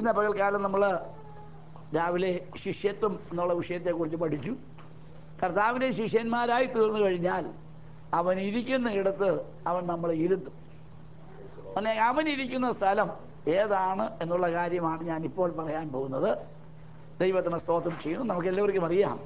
ഇന്ന് പകൽക്കാലം നമ്മൾ രാവിലെ ശിഷ്യത്വം എന്നുള്ള വിഷയത്തെക്കുറിച്ച് പഠിച്ചു കർത്താവിനെ ശിഷ്യന്മാരായി തീർന്നു കഴിഞ്ഞാൽ അവൻ ഇരിക്കുന്ന ഇടത്ത് അവൻ നമ്മളെ ഇരുത്തും അല്ലെ അവൻ ഇരിക്കുന്ന സ്ഥലം ഏതാണ് എന്നുള്ള കാര്യമാണ് ഞാൻ ഇപ്പോൾ പറയാൻ പോകുന്നത് ദൈവത്തിന് സ്തോത്രം ചെയ്യുന്നു നമുക്ക് എല്ലാവർക്കും അറിയാം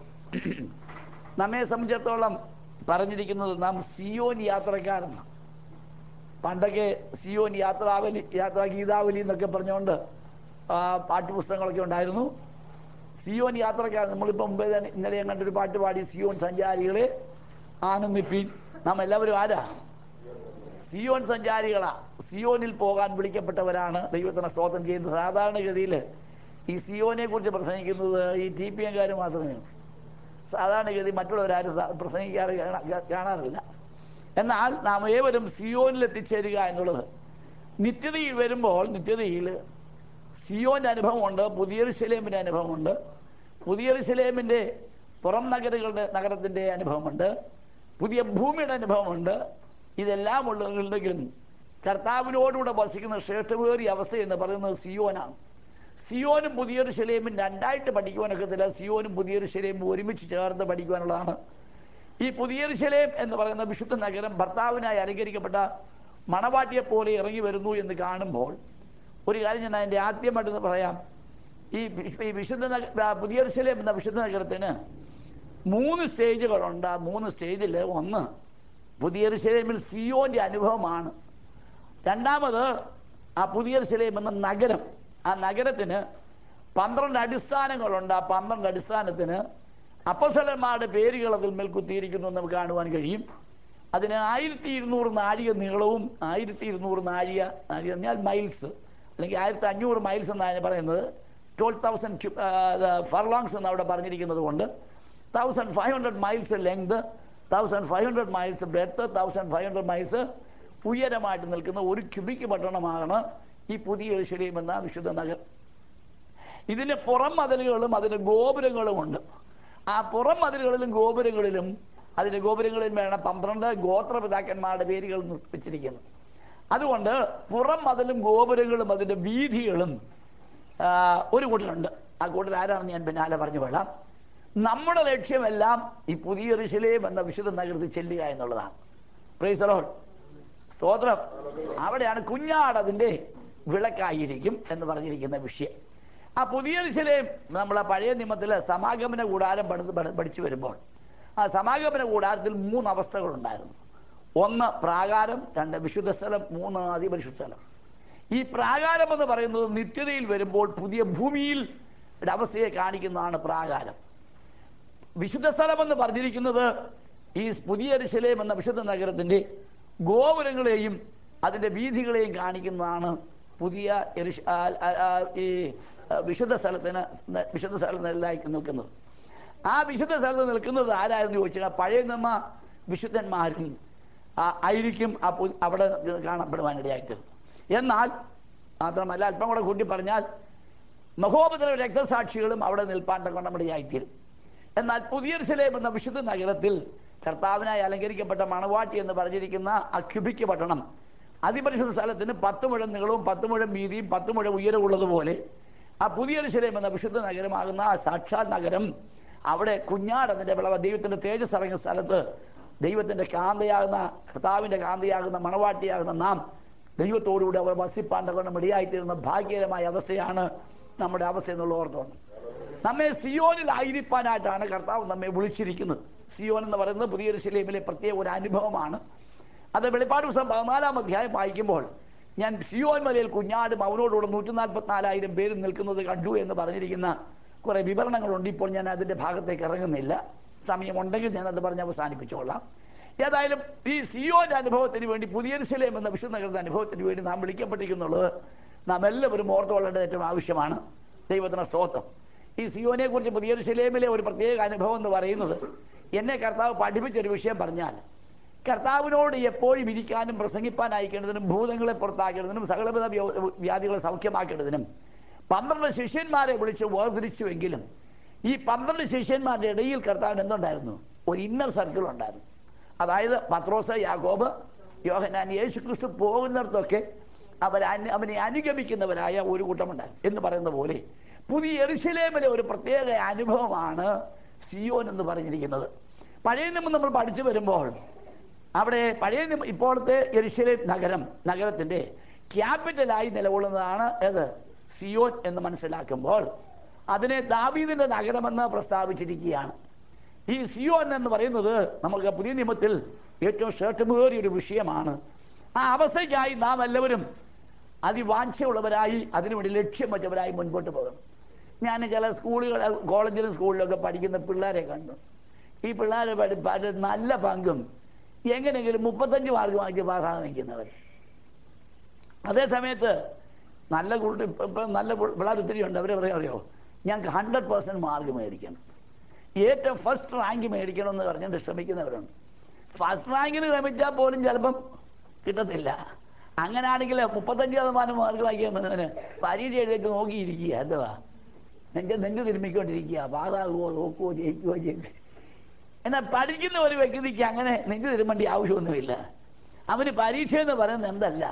നമ്മെ സംബന്ധിച്ചിടത്തോളം പറഞ്ഞിരിക്കുന്നത് നാം സിയോൻ യാത്രക്കാരെന്ന് പണ്ടൊക്കെ സിയോൻ യാത്രാവലി യാത്രാ ഗീതാവലി എന്നൊക്കെ പറഞ്ഞുകൊണ്ട് ആ, പാഠ്യപുസ്തകങ്ങളൊക്കെ ഉണ്ടായിരുന്നു സിയോൻ യാത്രക്കാർ നമ്മളിപ്പോൾ മുമ്പേ തന്നെ ഇന്നലെ ഞാൻ കണ്ടൊരു പാട്ട് പാടി സിയോൻ സഞ്ചാരികളെ ആനന്ദിപ്പീൻ നാം എല്ലാവരും ആരാ സിയോൻ സഞ്ചാരികളാ സിയോനിൽ പോകാൻ വിളിക്കപ്പെട്ടവരാണ് ദൈവത്തിന് സ്തോത്രം ചെയ്യുന്നത് സാധാരണഗതിയിൽ ഈ സിയോനെ കുറിച്ച് പ്രസംഗിക്കുന്നത് ഈ ടി പി എംകാർ മാത്രമേ ഉള്ളൂ. സാധാരണഗതി മറ്റുള്ളവരാരും സ- പ്രസംഗിക്കാറ് കാണാ- കാണാറില്ല എന്നാൽ നാം ഏവരും സിയോനിൽ എത്തിച്ചേരുക എന്നുള്ളത് നിത്യതയിൽ വരുമ്പോൾ നിത്യതയിൽ സിയോന്റെ അനുഭവമുണ്ട് പുതിയറുശലേമിന്റെ അനുഭവമുണ്ട് പുതിയറുശലേമിന്റെ പുറം നഗരങ്ങളുടെ നഗരത്തിന്റെ അനുഭവമുണ്ട് പുതിയ ഭൂമിയുടെ അനുഭവമുണ്ട് ഇതെല്ലാം ഉള്ളതെങ്കിലും കർത്താവിനോടുകൂടെ വസിക്കുന്ന ശ്രേഷ്ഠമേറിയ അവസ്ഥ എന്ന് പറയുന്നത് സിയോനാണ് സിയോനും പുതിയൊരു ശലേമും രണ്ടായിട്ട് പഠിക്കുവാനൊക്കത്തില്ല സിയോനും പുതിയൊരു ശലേമും ഒരുമിച്ച് ചേർന്ന് പഠിക്കുവാനുള്ളതാണ് ഈ പുതിയൊരു ശലേം എന്ന് പറയുന്ന വിശുദ്ധ നഗരം ഭർത്താവിനായി അലങ്കരിക്കപ്പെട്ട മണവാട്ടിയെ പോലെ ഇറങ്ങി വരുന്നു എന്ന് കാണുമ്പോൾ ഒരു കാര്യം ഞാൻ അതിൻ്റെ ആദ്യമായിട്ട് പറയാം ഈ വി- ഈ വിശുദ്ധ നഗ പുതിയൊരു ശലേം എന്ന വിശുദ്ധ നഗരത്തിന് മൂന്ന് സ്റ്റേജുകളുണ്ട് ആ മൂന്ന് സ്റ്റേജിൽ ഒന്ന് പുതിയ ശലേമിൽ സിയോന്റെ അനുഭവമാണ് രണ്ടാമത് ആ പുതിയ ശലേം എന്ന നഗരം ആ നഗരത്തിന് പന്ത്രണ്ട് അടിസ്ഥാനങ്ങളുണ്ട് ആ പന്ത്രണ്ട് അടിസ്ഥാനത്തിന് അപ്പസലന്മാരുടെ പേരുകൾ അതിൽ മേൽ കുത്തിയിരിക്കുന്നു എന്ന് നമുക്ക് കാണുവാൻ കഴിയും അതിന് ആയിരത്തി ഇരുന്നൂറ് നാഴിക നീളവും ആയിരത്തി ഇരുന്നൂറ് നാഴിക നാഴിക പറഞ്ഞാൽ മൈൽസ് അല്ലെങ്കിൽ ആയിരത്തി അഞ്ഞൂറ് മൈൽസ് എന്നാണ് പറയുന്നത് ട്വൽവ് തൗസൻഡ് ഫർലോങ്സ് എന്ന് അവിടെ പറഞ്ഞിരിക്കുന്നത് കൊണ്ട് thousand five hundred miles length thousand five hundred miles breadth thousand five hundred miles ഉയരമായിട്ട് നിൽക്കുന്ന ഒരു ക്യൂബിക് പട്ടണമാണ് ഈ പുതിയ എഴുശലേം എന്ന വിശുദ്ധ നഗരം ഇതിന് പുറം മതിലുകളും അതിന് ഗോപുരങ്ങളും ഉണ്ട് ആ പുറം മതിലുകളിലും ഗോപുരങ്ങളിലും അതിന്റെ ഗോപുരങ്ങളിലും വേണം പന്ത്രണ്ട് ഗോത്രപിതാക്കന്മാരുടെ പേരുകൾ വെച്ചിരിക്കുന്നു അതുകൊണ്ട് പുറം മതിലും ഗോപുരങ്ങളും അതിന്റെ വീതികളും ആ, ഒരു കൂട്ടരുണ്ട് ആ കൂട്ടർ ആരാണെന്ന് ഞാൻ പിന്നാലെ പറഞ്ഞു കൊള്ളാം നമ്മുടെ ലക്ഷ്യമെല്ലാം ഈ പുതിയ ഋഷിലേം എന്ന വിശുദ്ധ നഗരത്തിൽ ചെല്ലുക എന്നുള്ളതാണ് പ്രൈസ് ലോഡ് സ്തോത്രം അവിടെയാണ് കുഞ്ഞാട് അതിന്റെ വിളക്കായിരിക്കും എന്ന് പറഞ്ഞിരിക്കുന്ന വിഷയം ആ പുതിയ ഋഷിലേം നമ്മളെ പഴയ നിയമത്തില് സമാഗമന കൂടാരം പണിത് പഠി- പഠിച്ചു വരുമ്പോൾ ആ സമാഗമന കൂടാരത്തിൽ മൂന്ന് അവസ്ഥകളുണ്ടായിരുന്നു ഒന്ന് പ്രാകാരം രണ്ട് വിശുദ്ധ സ്ഥലം മൂന്ന് അതിപരിശുദ്ധ സ്ഥലം ഈ പ്രാകാരം എന്ന് പറയുന്നത് നിത്യതയിൽ വരുമ്പോൾ പുതിയ ഭൂമിയിൽ യുടെ അവസ്ഥയെ കാണിക്കുന്നതാണ് പ്രാകാരം വിശുദ്ധ സ്ഥലം എന്ന് പറഞ്ഞിരിക്കുന്നത് ഈ പുതിയ ഋഷലേം എന്ന വിശുദ്ധ നഗരത്തിന്റെ ഗോപുരങ്ങളെയും അതിന്റെ വീഥികളെയും കാണിക്കുന്നതാണ് പുതിയ യെരുശ- ആ, ആ, ആ, ഈ ആ, വിശുദ്ധ സ്ഥലത്തിന് ന- വിശുദ്ധ സ്ഥലത്തിലായി നിൽക്കുന്നത് ആ വിശുദ്ധ സ്ഥലത്ത് നിൽക്കുന്നത് ആരായിരുന്നു ചോദിച്ചാൽ പഴയ നിയമ വിശുദ്ധന്മാരും ആ, ആയിരിക്കും ആ പു- അവിടെ കാണപ്പെടുവാനിടയായിത്തീർന്നു എന്നാൽ മാത്രമല്ല അല്പം കൂടെ കൂട്ടി പറഞ്ഞാൽ മഹോപദ്രവ രക്തസാക്ഷികളും അവിടെ നിൽപ്പാൻ തക്കൊണ്ടമിടയായിത്തീരും എന്നാൽ പുതിയ ശലേം എന്ന വിശുദ്ധ നഗരത്തിൽ കർത്താവിനായി അലങ്കരിക്കപ്പെട്ട മണവാട്ടി എന്ന് പറഞ്ഞിരിക്കുന്ന അക്യുബിക്ക് പട്ടണം അതിപരിശുദ്ധ സ്ഥലത്തിന് പത്ത് മുഴം നീളവും പത്ത് മുഴം വീതിയും പത്ത് മുഴം ഉയരമുള്ളതുപോലെ ആ പുതിയ ശലേം എന്ന വിശുദ്ധ നഗരമാകുന്ന ആ സാക്ഷാൽ നഗരം അവിടെ കുഞ്ഞാട് അതിന്റെ വിളവ് ദൈവത്തിന്റെ തേജസ് ഇറങ്ങിയ സ്ഥലത്ത് ദൈവത്തിന്റെ കാന്തയാകുന്ന കർത്താവിന്റെ കാന്തയാകുന്ന മണവാട്ടിയാകുന്ന നാം ദൈവത്തോടുകൂടി അവർ വസിപ്പാൻ തക്കണം ഇടയായിത്തീരുന്ന ഭാഗ്യകരമായ അവസ്ഥയാണ് നമ്മുടെ അവസ്ഥ എന്നുള്ള ഓർത്തോണം നമ്മെ സിയോനിലായിരിക്കാനായിട്ടാണ് കർത്താവ് നമ്മെ വിളിച്ചിരിക്കുന്നത് സിയോൻ എന്ന് പറയുന്നത് പുതിയൊരു ശിലയിലെ പ്രത്യേക ഒരു അനുഭവമാണ് അത് വെളിപ്പാട് ദിവസം പതിനാലാം അധ്യായം വായിക്കുമ്പോൾ ഞാൻ സിയോൻ മലയിൽ കുഞ്ഞാടും അവനോടുകൂടെ നൂറ്റി നാൽപ്പത്തിനാലായിരം പേര് നിൽക്കുന്നത് കണ്ടു എന്ന് പറഞ്ഞിരിക്കുന്ന കുറെ വിവരണങ്ങളുണ്ട് ഇപ്പോൾ ഞാൻ അതിന്റെ ഭാഗത്തേക്ക് ഇറങ്ങുന്നില്ല സമയമുണ്ടെങ്കിൽ ഞാൻ അത് പറഞ്ഞ് അവസാനിപ്പിച്ചോളാം ഏതായാലും ഈ സിയോന്റെ അനുഭവത്തിന് വേണ്ടി പുതിയൊരു ശിലയം എന്ന വിശുദ്ധ നഗരത്തിന്റെ അനുഭവത്തിന് വേണ്ടി നാം വിളിക്കപ്പെട്ടിരിക്കുന്നുള്ളത് നാം എല്ലാവരും ഓർത്തുകൊള്ളേണ്ടത് ഏറ്റവും ആവശ്യമാണ് ദൈവത്തിന് സ്തോത്രം ഈ സിയോനെ കുറിച്ച് പുതിയൊരു ശിലയമിലെ ഒരു പ്രത്യേക അനുഭവം എന്ന് പറയുന്നത് എന്നെ കർത്താവ് പഠിപ്പിച്ച ഒരു വിഷയം പറഞ്ഞാൽ കർത്താവിനോട് എപ്പോഴും ഇരിക്കാനും പ്രസംഗിപ്പാൻ അയക്കേണ്ടതിനും ഭൂതങ്ങളെ പുറത്താക്കേണ്ടതിനും സകലവിധ വ്യോ- വ്യാധികളെ സൗഖ്യമാക്കേണ്ടതിനും പന്ത്രണ്ട് ശിഷ്യന്മാരെ വിളിച്ച് വേർതിരിച്ചുവെങ്കിലും ഈ പന്ത്രണ്ട് ശിഷ്യന്മാരുടെ ഇടയിൽ കർത്താവിന് എന്തുണ്ടായിരുന്നു ഒരു ഇന്നർ സർക്കിൾ ഉണ്ടായിരുന്നു അതായത് പത്രോസ് യാക്കോബ് യോഹനാൻ യേശു ക്രിസ്തു പോകുന്നിടത്തൊക്കെ അവർ അന്- അവനെ അനുഗമിക്കുന്നവരായ ഒരു കൂട്ടമുണ്ടായി എന്ന് പറയുന്ന പോലെ പുതിയ എറുശലേമിലെ ഒരു പ്രത്യേക അനുഭവമാണ് സിയോൻ എന്ന് പറഞ്ഞിരിക്കുന്നത് പഴയ നിയമം നമ്മൾ പഠിച്ചു വരുമ്പോൾ അവിടെ പഴയ നിയമ ഇപ്പോഴത്തെ എരുശലേം നഗരം നഗരത്തിന്റെ ക്യാപിറ്റലായി നിലകൊള്ളുന്നതാണ് ഏത് സിയോൻ എന്ന് മനസ്സിലാക്കുമ്പോൾ അതിനെ ദാവീദിന്റെ നഗരമെന്ന് പ്രസ്താവിച്ചിരിക്കുകയാണ് ഈ സിയോൻ എന്ന് പറയുന്നത് നമുക്ക് പുതിയ നിയമത്തിൽ ഏറ്റവും ശ്രേഷ്ഠമേറിയ ഒരു വിഷയമാണ് ആ അവസ്ഥയ്ക്കായി നാം എല്ലാവരും അതിവാഞ്ചയുള്ളവരായി അതിനുവേണ്ടി ലക്ഷ്യം വെച്ചവരായി മുൻപോട്ട് പോകണം ഞാൻ ചില സ്കൂളുകൾ കോളേജിലും സ്കൂളിലൊക്കെ പഠിക്കുന്ന പിള്ളേരെ കണ്ടു ഈ പിള്ളേരെ പഠി പഠി- നല്ല പങ്കും എങ്ങനെയെങ്കിലും മുപ്പത്തഞ്ച് മാർക്ക് വാങ്ങിച്ച് പാസ്സാകാൻ നിൽക്കുന്നവർ അതേ സമയത്ത് നല്ല കുട്ടി ഇപ്പം നല്ല പി- പിള്ളേർ ഒത്തിരി ഉണ്ട് അവരെ പറയാം അറിയോ ഞങ്ങൾക്ക് ഹൺഡ്രഡ് പേഴ്സൻറ്റ് മാർക്ക് മേടിക്കണം ഏറ്റവും ഫസ്റ്റ് റാങ്ക് മേടിക്കണം എന്ന് പറഞ്ഞിട്ട് ശ്രമിക്കുന്നവരുണ്ട് ഫസ്റ്റ് റാങ്കിന് ശ്രമിച്ചാൽ പോലും ചിലപ്പം കിട്ടത്തില്ല അങ്ങനെയാണെങ്കിൽ മുപ്പത്തഞ്ച് ശതമാനം മാർക്ക് വാങ്ങിക്കുന്നതിന് പരീക്ഷ എഴുതിയൊക്കെ നോക്കിയിരിക്കുക എന്തുവാ നെഞ്ച് നെഞ്ച് തിരുമ്മിക്കൊണ്ടിരിക്കുക പാതാകുമോ നോക്കുവോ ജയിക്കുവോ ജയിക്കുമോ എന്നാൽ പഠിക്കുന്ന ഒരു വ്യക്തിക്ക് അങ്ങനെ നെഞ്ച് തിരുമ്പേണ്ട ആവശ്യമൊന്നുമില്ല അവന് പരീക്ഷ എന്ന് പറയുന്നത് എന്തല്ല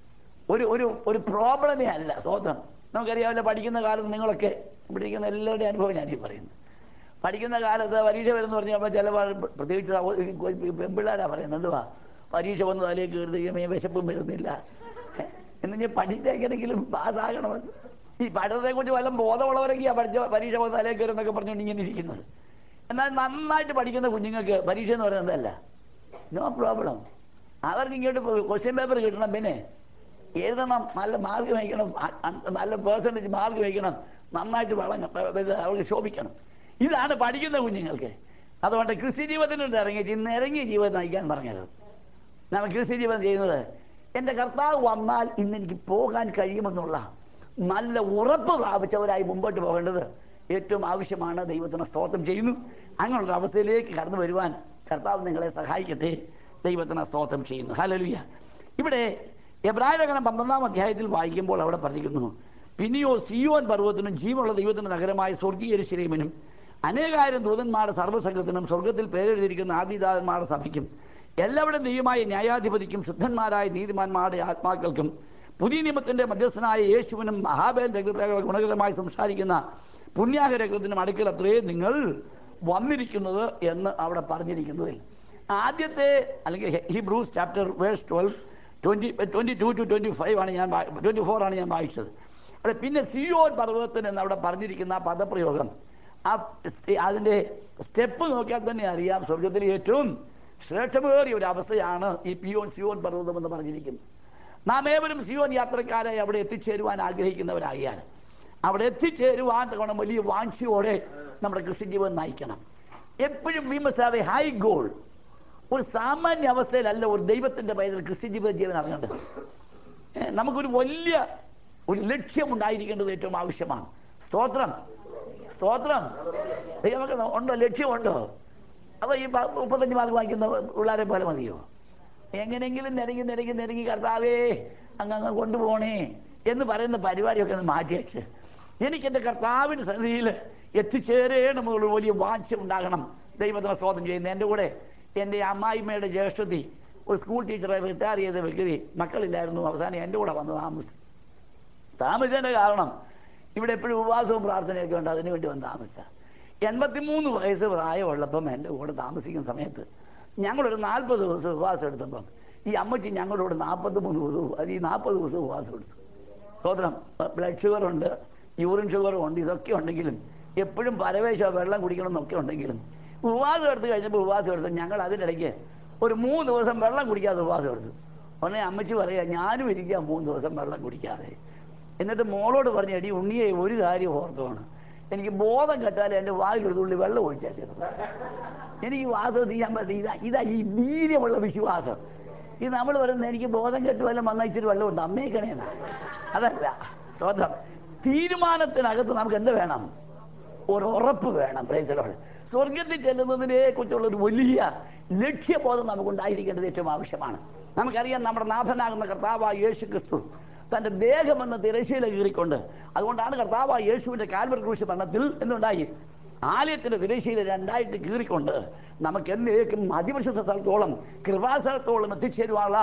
ഒരു ഒരു ഒരു പ്രോബ്ലമേ അല്ല സ്വന്തം നമുക്കറിയാമല്ലോ പഠിക്കുന്ന കാലത്ത് നിങ്ങളൊക്കെ ഇവിടെ ഇരിക്കുന്ന എല്ലാവരുടെയും അനുഭവം ഞാനീ പറയുന്നത് പഠിക്കുന്ന കാലത്ത് പരീക്ഷ വരുന്ന പറഞ്ഞപ്പോൾ ചില പാ- പ്രത്യേകിച്ച് സഹോ- പെൺപിള്ളേരാ പറയുന്നത് എന്തുവാ പരീക്ഷ വന്ന് തലേക്ക് കയറുകയും വിശപ്പും വരുന്നില്ല എന്ന് ഞാൻ പഠിച്ചെങ്ങനെങ്കിലും പാസ്സാകണമെന്ന് ഈ പഠനത്തെക്കുറിച്ച് വല്ല ബോധമുള്ളവരൊക്കെയാ പഠിച്ച പരീക്ഷ വന്ന് തലേക്ക് കയറുന്നൊക്കെ പറഞ്ഞുകൊണ്ട് ഇങ്ങനെ ഇരിക്കുന്നത് എന്നാൽ നന്നായിട്ട് പഠിക്കുന്ന കുഞ്ഞുങ്ങൾക്ക് പരീക്ഷ എന്ന് പറയുന്നത് എന്തല്ല നോ പ്രോബ്ലം അവർക്ക് ഇങ്ങോട്ട് ക്വസ്റ്റ്യൻ പേപ്പർ കിട്ടണം പിന്നെ എഴുതണം നല്ല മാർക്ക് വയ്ക്കണം അ- അ- നല്ല പേഴ്സൻറ്റേജ് മാർക്ക് വയ്ക്കണം നന്നായിട്ട് വളങ്ങ ഇത് അവർക്ക് ശോഭിക്കണം ഇതാണ് പഠിക്കുന്ന കുഞ്ഞുങ്ങൾക്ക് അതുകൊണ്ട് ക്രിസ്ത്യ ജീവിതത്തിനോട് ഇറങ്ങിയിട്ട് ഇന്ന് ഇറങ്ങിയ ജീവിതം നയിക്കാൻ പറഞ്ഞത് നമ്മൾ ക്രിസ്ത്യ ജീവിതം ചെയ്യുന്നത് എൻ്റെ കർത്താവ് വന്നാൽ ഇന്ന് എനിക്ക് പോകാൻ കഴിയുമെന്നുള്ള നല്ല ഉറപ്പ് പ്രാപിച്ചവരായി മുമ്പോട്ട് പോകേണ്ടത് ഏറ്റവും ആവശ്യമാണ് ദൈവത്തിന് സ്തോത്രം ചെയ്യുന്നു അങ്ങനെയുള്ള അവസ്ഥയിലേക്ക് കടന്നു വരുവാൻ കർത്താവ് നിങ്ങളെ സഹായിക്കട്ടെ ദൈവത്തിന് സ്തോത്രം ചെയ്യുന്നു ഹലലുയ ഇവിടെ എബ്രായ ലേഖനം പന്ത്രണ്ടാം അധ്യായത്തിൽ വായിക്കുമ്പോൾ അവിടെ പറഞ്ഞിരിക്കുന്നു പിന്നെയോ സിയോൻ പർവ്വതത്തിനും ജീവനുള്ള ദൈവത്തിന്റെ നഗരമായ സ്വർഗീയ ശരീരമിനും അനേകായിരം ദൂതന്മാരുടെ സർവ്വസംഘത്തിനും സ്വർഗത്തിൽ പേരെഴുതിയിരിക്കുന്ന ആദിദാതന്മാരുടെ സഭയ്ക്കും എല്ലാവരുടെയും ദൈവമായ ന്യായാധിപതിക്കും ശുദ്ധന്മാരായ നീതിമാന്മാരുടെ ആത്മാക്കൾക്കും പുതിയ നിയമത്തിന്റെ മധ്യസ്ഥനായ യേശുവിനും മഹാബേൻ രക്തത്തേക്കാൾ ഗുണകരമായി സംസാരിക്കുന്ന പുണ്യാഹ രക്തത്തിനും അടുക്കൽ അത്രേ നിങ്ങൾ വന്നിരിക്കുന്നത് എന്ന് അവിടെ പറഞ്ഞിരിക്കുന്നതിൽ ആദ്യത്തെ അല്ലെങ്കിൽ Hebrews chapter verse twelve twenty twenty two two twenty five ആണ് ഞാൻ ട്വൻറ്റി ഫോർ ആണ് ഞാൻ വായിച്ചത് അവിടെ പിന്നെ സിയോൻ പർവ്വതത്തിന് എന്ന് അവിടെ പറഞ്ഞിരിക്കുന്ന ആ പദപ്രയോഗം ആ സ്റ്റെ- അതിൻ്റെ സ്റ്റെപ്പ് നോക്കിയാൽ തന്നെ അറിയാം സ്വർഗത്തിലെ ഏറ്റവും ശ്രേഷ്ഠമേറിയ ഒരു അവസ്ഥയാണ് ഈ പിയോൻ സിയോൻ പർവ്വതം എന്ന് പറഞ്ഞിരിക്കുന്നത് നാം ഏവരും സിയോൻ യാത്രക്കാരായി അവിടെ എത്തിച്ചേരുവാൻ ആഗ്രഹിക്കുന്നവരാകിയാൽ അവിടെ എത്തിച്ചേരുവാൻ തക്കണം വലിയ വാഞ്ചയോടെ നമ്മുടെ കൃഷി ജീവൻ നയിക്കണം എപ്പോഴും we must have a high goal ഒരു സാമാന്യ അവസ്ഥയിലല്ല ഒരു ദൈവത്തിന്റെ പൈതൽ ക്രിസ്ത്യ ജീവിത ജീവൻ ഇറങ്ങേണ്ടത് ഏ, നമുക്കൊരു വലിയ ഒരു ലക്ഷ്യം ഉണ്ടായിരിക്കേണ്ടത് ഏറ്റവും ആവശ്യമാണ് സ്തോത്രം സ്തോത്രം ദൈവമൊക്കെ ഉണ്ടോ ലക്ഷ്യമുണ്ടോ അപ്പോൾ ഈ പ- മുപ്പത്തഞ്ച് മാർക്ക് വാങ്ങിക്കുന്ന പിള്ളേരെ പോലെ മതിയോ എങ്ങനെയെങ്കിലും നിരങ്ങി നിരങ്ങി നിരങ്ങി കർത്താവേ അങ്ങ് അങ്ങ് കൊണ്ടുപോകണേ എന്ന് പറയുന്ന പരിപാടിയൊക്കെ ഒന്ന് മാറ്റി വെച്ച് എനിക്ക് എൻ്റെ കർത്താവിൻ്റെ സന്നിധിയിൽ എത്തിച്ചേരണമെന്നുള്ള വലിയ വാഞ്ച ഉണ്ടാകണം ദൈവത്തിന് സ്തോത്രം ചെയ്യുന്നത് എൻ്റെ കൂടെ എൻ്റെ അമ്മായിമ്മയുടെ ജ്യേഷ്ഠതി ഒരു സ്കൂൾ ടീച്ചറെ റിട്ടയർ ചെയ്ത വ്യക്തി മക്കളില്ലായിരുന്നു അവസാനം എൻ്റെ കൂടെ വന്ന് താമസിച്ചു താമസിച്ചതിൻ്റെ കാരണം ഇവിടെ എപ്പോഴും ഉപവാസവും പ്രാർത്ഥനയൊക്കെ ഉണ്ട് അതിനു വേണ്ടി വന്ന് താമസിച്ച എൺപത്തിമൂന്ന് വയസ്സ് പ്രായമുള്ളപ്പം എൻ്റെ കൂടെ താമസിക്കുന്ന സമയത്ത് ഞങ്ങളൊരു നാൽപ്പത് ദിവസം ഉപവാസം എടുത്തപ്പം ഈ അമ്മച്ചി ഞങ്ങളോട് നാൽപ്പത്തി മൂന്ന് ദിവസവും അത് ഈ നാൽപ്പത് ദിവസം ഉപവാസം എടുത്തു സ്വതന്ത്രം ബ്ലഡ് ഷുഗർ ഉണ്ട് യൂറിൻ ഷുഗറും ഉണ്ട് ഇതൊക്കെ ഉണ്ടെങ്കിലും എപ്പോഴും പരവേശ വെള്ളം കുടിക്കണം എന്നൊക്കെ ഉണ്ടെങ്കിലും ഉപവാസം എടുത്ത് കഴിഞ്ഞപ്പോൾ ഉപവാസം എടുത്ത് ഞങ്ങൾ അതിനിടയ്ക്ക് ഒരു മൂന്ന് ദിവസം വെള്ളം കുടിക്കാതെ ഉപവാസം എടുത്തു ഉടനെ അമ്മച്ചി പറയാ ഞാനും ഇരിക്കാം മൂന്ന് ദിവസം വെള്ളം കുടിക്കാതെ എന്നിട്ട് മോളോട് പറഞ്ഞു എടി ഉണ്ണിയെ ഒരു കാര്യം ഓർത്തോണം എനിക്ക് ബോധം കെട്ടാൽ എൻ്റെ വായിൽ ഒരു തുള്ളി വെള്ളം ഒഴിച്ചാൽ ചെറുപ്പം എനിക്ക് വാസം ചെയ്യാൻ പറ്റില്ല ഇതാ ഇതാ ഈ വീര്യമുള്ള വിശ്വാസം ഇത് നമ്മൾ പറയുന്നത് എനിക്ക് ബോധം കെട്ട് വല്ലതും വന്നാൽ ഇച്ചിരി വെള്ളമുണ്ട് അമ്മേക്കണേന്നാ അതല്ല സ്വന്തം തീരുമാനത്തിനകത്ത് നമുക്ക് എന്ത് വേണം ഒരു ഉറപ്പ് വേണം പ്രേസലോട് സ്വർഗത്തിൽ ചെല്ലുന്നതിനെ കുറിച്ചുള്ള ഒരു വലിയ ലക്ഷ്യബോധം നമുക്കുണ്ടായിരിക്കേണ്ടത് ഏറ്റവും ആവശ്യമാണ് നമുക്കറിയാം നമ്മുടെ നാഥനാകുന്ന കർത്താവായ യേശു ക്രിസ്തു തന്റെ ദേഹമെന്ന തിരശ്ശീല കീറിക്കൊണ്ട് അതുകൊണ്ടാണ് കർത്താവായ യേശുവിന്റെ കാൽവർ ക്രൂശ് മരണത്തിൽ എന്തുണ്ടായി ആലയത്തിന്റെ തിരശ്ശീല രണ്ടായിട്ട് കീറിക്കൊണ്ട് നമുക്ക് എന്നേക്കും അതിപരിശുദ്ധ സ്ഥലത്തോളം കൃപാസ്ഥലത്തോളം എത്തിച്ചേരുവാനുള്ള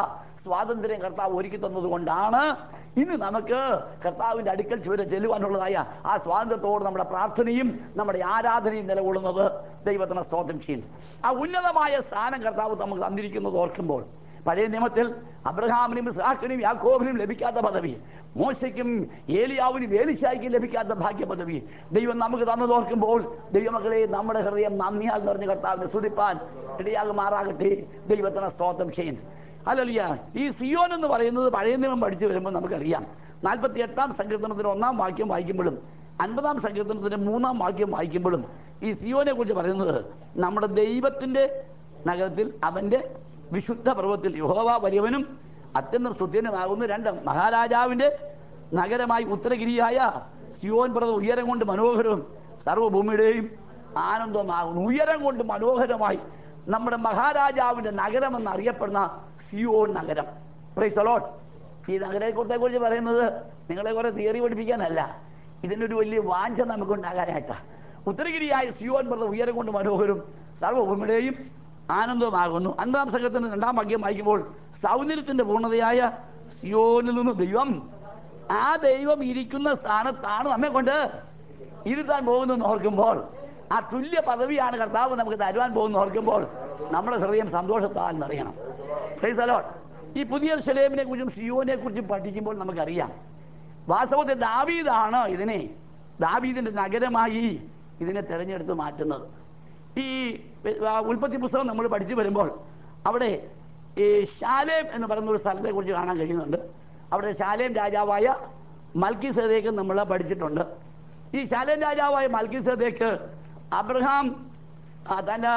സ്വാതന്ത്ര്യം കർത്താവ് ഒരുക്കി തന്നത് കൊണ്ടാണ് ഇന്ന് നമുക്ക് കർത്താവിന്റെ അടുക്കൽ ചുവരെ ചെല്ലുവാനുള്ളതായ ആ സ്വാതന്ത്ര്യത്തോട് നമ്മുടെ പ്രാർത്ഥനയും നമ്മുടെ ആരാധനയും നിലകൊള്ളുന്നത് ദൈവത്തിന് സ്തോത്രം ചെയ്യുന്നു ആ ഉന്നതമായ സ്ഥാനം കർത്താവ് നമുക്ക് തന്നിരിക്കുന്നത് ഓർക്കുമ്പോൾ പഴയ നിയമത്തിൽ അബ്രഹാമിനും ഇസ്ഹാക്കിനും യാക്കോബിനും ലഭിക്കാത്ത പദവി മോശയ്ക്കും ഏലിയാവിനും ഏലിശായിക്കും ലഭിക്കാത്ത ഭാഗ്യ പദവി ദൈവം നമുക്ക് തന്നത് ഓർക്കുമ്പോൾ ദൈവമക്കളെ നമ്മുടെ ഹൃദയം നന്ദിയാൽ നിറഞ്ഞ കർത്താവിനെ സ്തുതിപ്പാൻ ഇടയാകുമാറാകട്ടെ ദൈവത്തിന് സ്തോത്രം ചെയ്യുന്നു അല്ലല്ല ഈ സിയോൻ എന്ന് പറയുന്നത് പഴയ നിയമം പഠിച്ചു വരുമ്പോൾ നമുക്കറിയാം നാൽപ്പത്തി എട്ടാം സങ്കീർത്തനത്തിന് ഒന്നാം വാക്യം വായിക്കുമ്പോഴും അൻപതാം സങ്കീർത്തനത്തിന്റെ മൂന്നാം വാക്യം വായിക്കുമ്പോഴും ഈ സിയോനെ കുറിച്ച് പറയുന്നത് നമ്മുടെ ദൈവത്തിന്റെ നഗരത്തിൽ അവന്റെ വിശുദ്ധ പർവ്വത്തിൽ യഹോവ വലിയവനും അത്യന്തം സ്തുത്യനുമാകുന്ന രണ്ട് മഹാരാജാവിന്റെ നഗരമായി ഉത്തരഗിരിയായ സിയോൻ പർവ്വതം ഉയരം കൊണ്ട് മനോഹരവും സർവ്വഭൂമിയുടെയും ആനന്ദമാകുന്നു ഉയരം കൊണ്ട് മനോഹരമായി നമ്മുടെ മഹാരാജാവിന്റെ നഗരം എന്നറിയപ്പെടുന്ന സിയോൻ നഗരം പ്രൈസ് അലോട്ട് ഈ നഗരത്തെ കുറിച്ച് പറയുന്നത് നിങ്ങളെ കുറെ തിയറി പഠിപ്പിക്കാനല്ല ഇതിനൊരു വലിയ വാഞ്ച നമുക്കുണ്ടാകാനായിട്ടാ ഉത്തരഗിരിയായ സിയോൻ പർവ്വതം ഉയരം കൊണ്ട് മനോഹരവും സർവ്വഭൂമിയുടെയും ആനന്ദമാകുന്നു അഞ്ചാം സംഘത്തിന് രണ്ടാം വാക്യം വായിക്കുമ്പോൾ സൗന്ദര്യത്തിന്റെ പൂർണ്ണതയായ സിയോനിൽ നിന്ന് ദൈവം ആ ദൈവം ഇരിക്കുന്ന സ്ഥാനത്താണ് നമ്മെ കൊണ്ട് ഇരുത്താൻ പോകുന്നെന്ന് ഓർക്കുമ്പോൾ ആ തുല്യ പദവിയാണ് കർത്താവ് നമുക്ക് തരുവാൻ പോകുന്ന ഓർക്കുമ്പോൾ നമ്മുടെ ഹൃദയം സന്തോഷത്താൽ നിറയണം Praise the Lord. ഈ പുതിയ ശലേമിനെ കുറിച്ചും സിയോനെ കുറിച്ചും പഠിക്കുമ്പോൾ നമുക്കറിയാം വാസ്തവത്തിൽ ദാവീദാണ് ഇതിനെ ദാവീദിന്റെ നഗരമായി ഇതിനെ തെരഞ്ഞെടുത്ത് മാറ്റുന്നത് ഈ ആ, ഉൽപ്പത്തി പുസ്തകം നമ്മൾ പഠിച്ചു വരുമ്പോൾ അവിടെ ഈ ശാലേം എന്ന് പറയുന്ന ഒരു സ്ഥലത്തെ കുറിച്ച് കാണാൻ കഴിയുന്നുണ്ട് അവിടെ ശാലേം രാജാവായ മൽക്കി സദേക്ക് നമ്മൾ പഠിച്ചിട്ടുണ്ട് ഈ ശാലേം രാജാവായ മൽക്കി സദേക്ക് അബ്രഹാം ആ, തൻ്റെ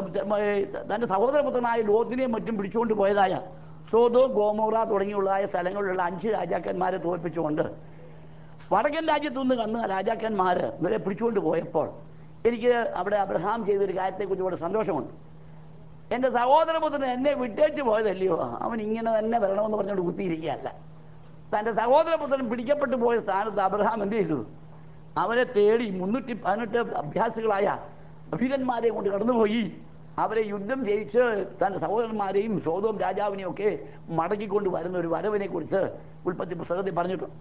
തൻ്റെ സഹോദരപുത്രനായ ലോത്തിനെയും മറ്റും പിടിച്ചുകൊണ്ട് പോയതായ സോതോ ഗോമോറ തുടങ്ങിയുള്ളതായ സ്ഥലങ്ങളിലുള്ള അഞ്ച് രാജാക്കന്മാരെ തോൽപ്പിച്ചുകൊണ്ട് വടക്കൻ രാജ്യത്തു നിന്ന് വന്ന രാജാക്കന്മാർ ഇവരെ പിടിച്ചുകൊണ്ട് പോയപ്പോൾ എനിക്ക് അവിടെ അബ്രഹാം ചെയ്തൊരു കാര്യത്തെക്കുറിച്ച് വളരെ സന്തോഷമുണ്ട് എൻ്റെ സഹോദരപുത്രൻ എന്നെ വിട്ടേച്ച് പോയതല്ലയോ അവൻ ഇങ്ങനെ തന്നെ വരണമെന്ന് പറഞ്ഞുകൊണ്ട് കുത്തിയിരിക്കുകയല്ല തൻ്റെ സഹോദരപുത്രൻ പിടിക്കപ്പെട്ടു പോയ സ്ഥാനത്ത് അബ്രഹാം എന്ത് ചെയ്തു അവരെ തേടി മുന്നൂറ്റി പതിനെട്ട് അഭ്യാസികളായ അഭിരന്മാരെ കൊണ്ട് കടന്നുപോയി അവരെ യുദ്ധം ജയിച്ച് തൻ്റെ സഹോദരന്മാരെയും സോതവും രാജാവിനെയും ഒക്കെ മടക്കിക്കൊണ്ട് വരുന്ന ഒരു വരവിനെ കുറിച്ച് ഉൽപ്പത്തി പുസ്തകത്തിൽ പറഞ്ഞിട്ടുണ്ട്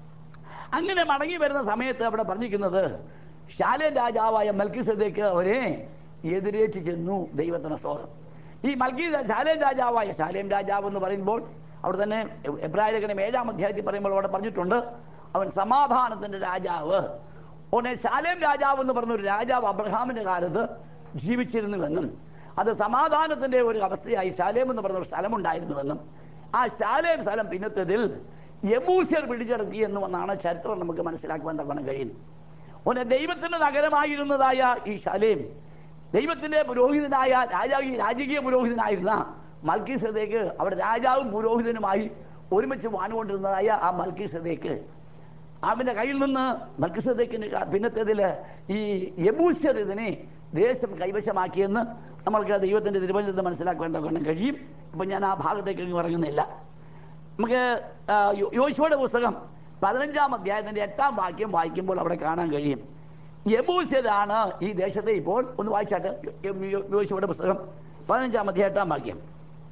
അങ്ങനെ മടങ്ങി വരുന്ന സമയത്ത് അവിടെ പറഞ്ഞിരിക്കുന്നത് ശാലേൻ രാജാവായ മൽക്കിസദേക്ക് അവരെ എതിരേറ്റ് ചെന്നു ദൈവത്തിന് സ്തോത്രം ഈ മൽക്കി ശാലേൻ രാജാവായ ശാലേം രാജാവ് എന്ന് പറയുമ്പോൾ അവിടെ തന്നെ എബ്രാഹിലേഖനം ഏഴാം അധ്യായത്തിൽ പറയുമ്പോൾ അവിടെ പറഞ്ഞിട്ടുണ്ട് അവൻ സമാധാനത്തിന്റെ രാജാവ് ഉടനെ ശാലേം രാജാവ് എന്ന് പറഞ്ഞ ഒരു രാജാവ് അബ്രഹാമിന്റെ കാലത്ത് ജീവിച്ചിരുന്നുവെന്നും അത് സമാധാനത്തിന്റെ ഒരു അവസ്ഥയായി ശാലേം എന്ന് പറഞ്ഞ ഒരു സ്ഥലമുണ്ടായിരുന്നുവെന്നും ആ ശാലേം സ്ഥലം പിന്നത്തതിൽ യബൂസ്യർ പിടിച്ചെടുത്തി എന്നുവെന്നാണ് ചരിത്രം നമുക്ക് മനസ്സിലാക്കുവാൻ തക്കണം കഴിയുന്നു ഒന്ന് ദൈവത്തിന്റെ നഗരമായിരുന്നതായ ഈ ശാലേം ദൈവത്തിന്റെ പുരോഹിതനായ രാജാവ് രാജകീയ പുരോഹിതനായിരുന്ന മൽക്കി സദേക്ക് അവിടെ രാജാവും പുരോഹിതനുമായി ഒരുമിച്ച് വാണുകൊണ്ടിരുന്നതായ ആ മൽക്കി സദേക്ക് അവന്റെ കയ്യിൽ നിന്ന് മൽക്കിസദേക്കിന് പിന്നത്തേതിൽ ഈ യബൂസ്യർ ഇതിനെ ദേശം കൈവശമാക്കിയെന്ന് നമ്മൾക്ക് ദൈവത്തിന്റെ തിരുവനന്തപുരത്ത് മനസ്സിലാക്കേണ്ട കാരണം കഴിയും ഇപ്പം ഞാൻ ആ ഭാഗത്തേക്ക് ഇങ്ങ് ഇറങ്ങുന്നില്ല നമുക്ക് ആ, യോ- യോശുവയുടെ പുസ്തകം പതിനഞ്ചാം അധ്യായത്തിന്റെ എട്ടാം വാക്യം വായിക്കുമ്പോൾ അവിടെ കാണാൻ കഴിയും യബൂസ്യരാണ് ഈ ദേശത്തെ ഇപ്പോൾ ഒന്ന് വായിച്ചാട്ട് യോ- യോ- യോശുവയുടെ പുസ്തകം പതിനഞ്ചാം അധ്യായം എട്ടാം വാക്യം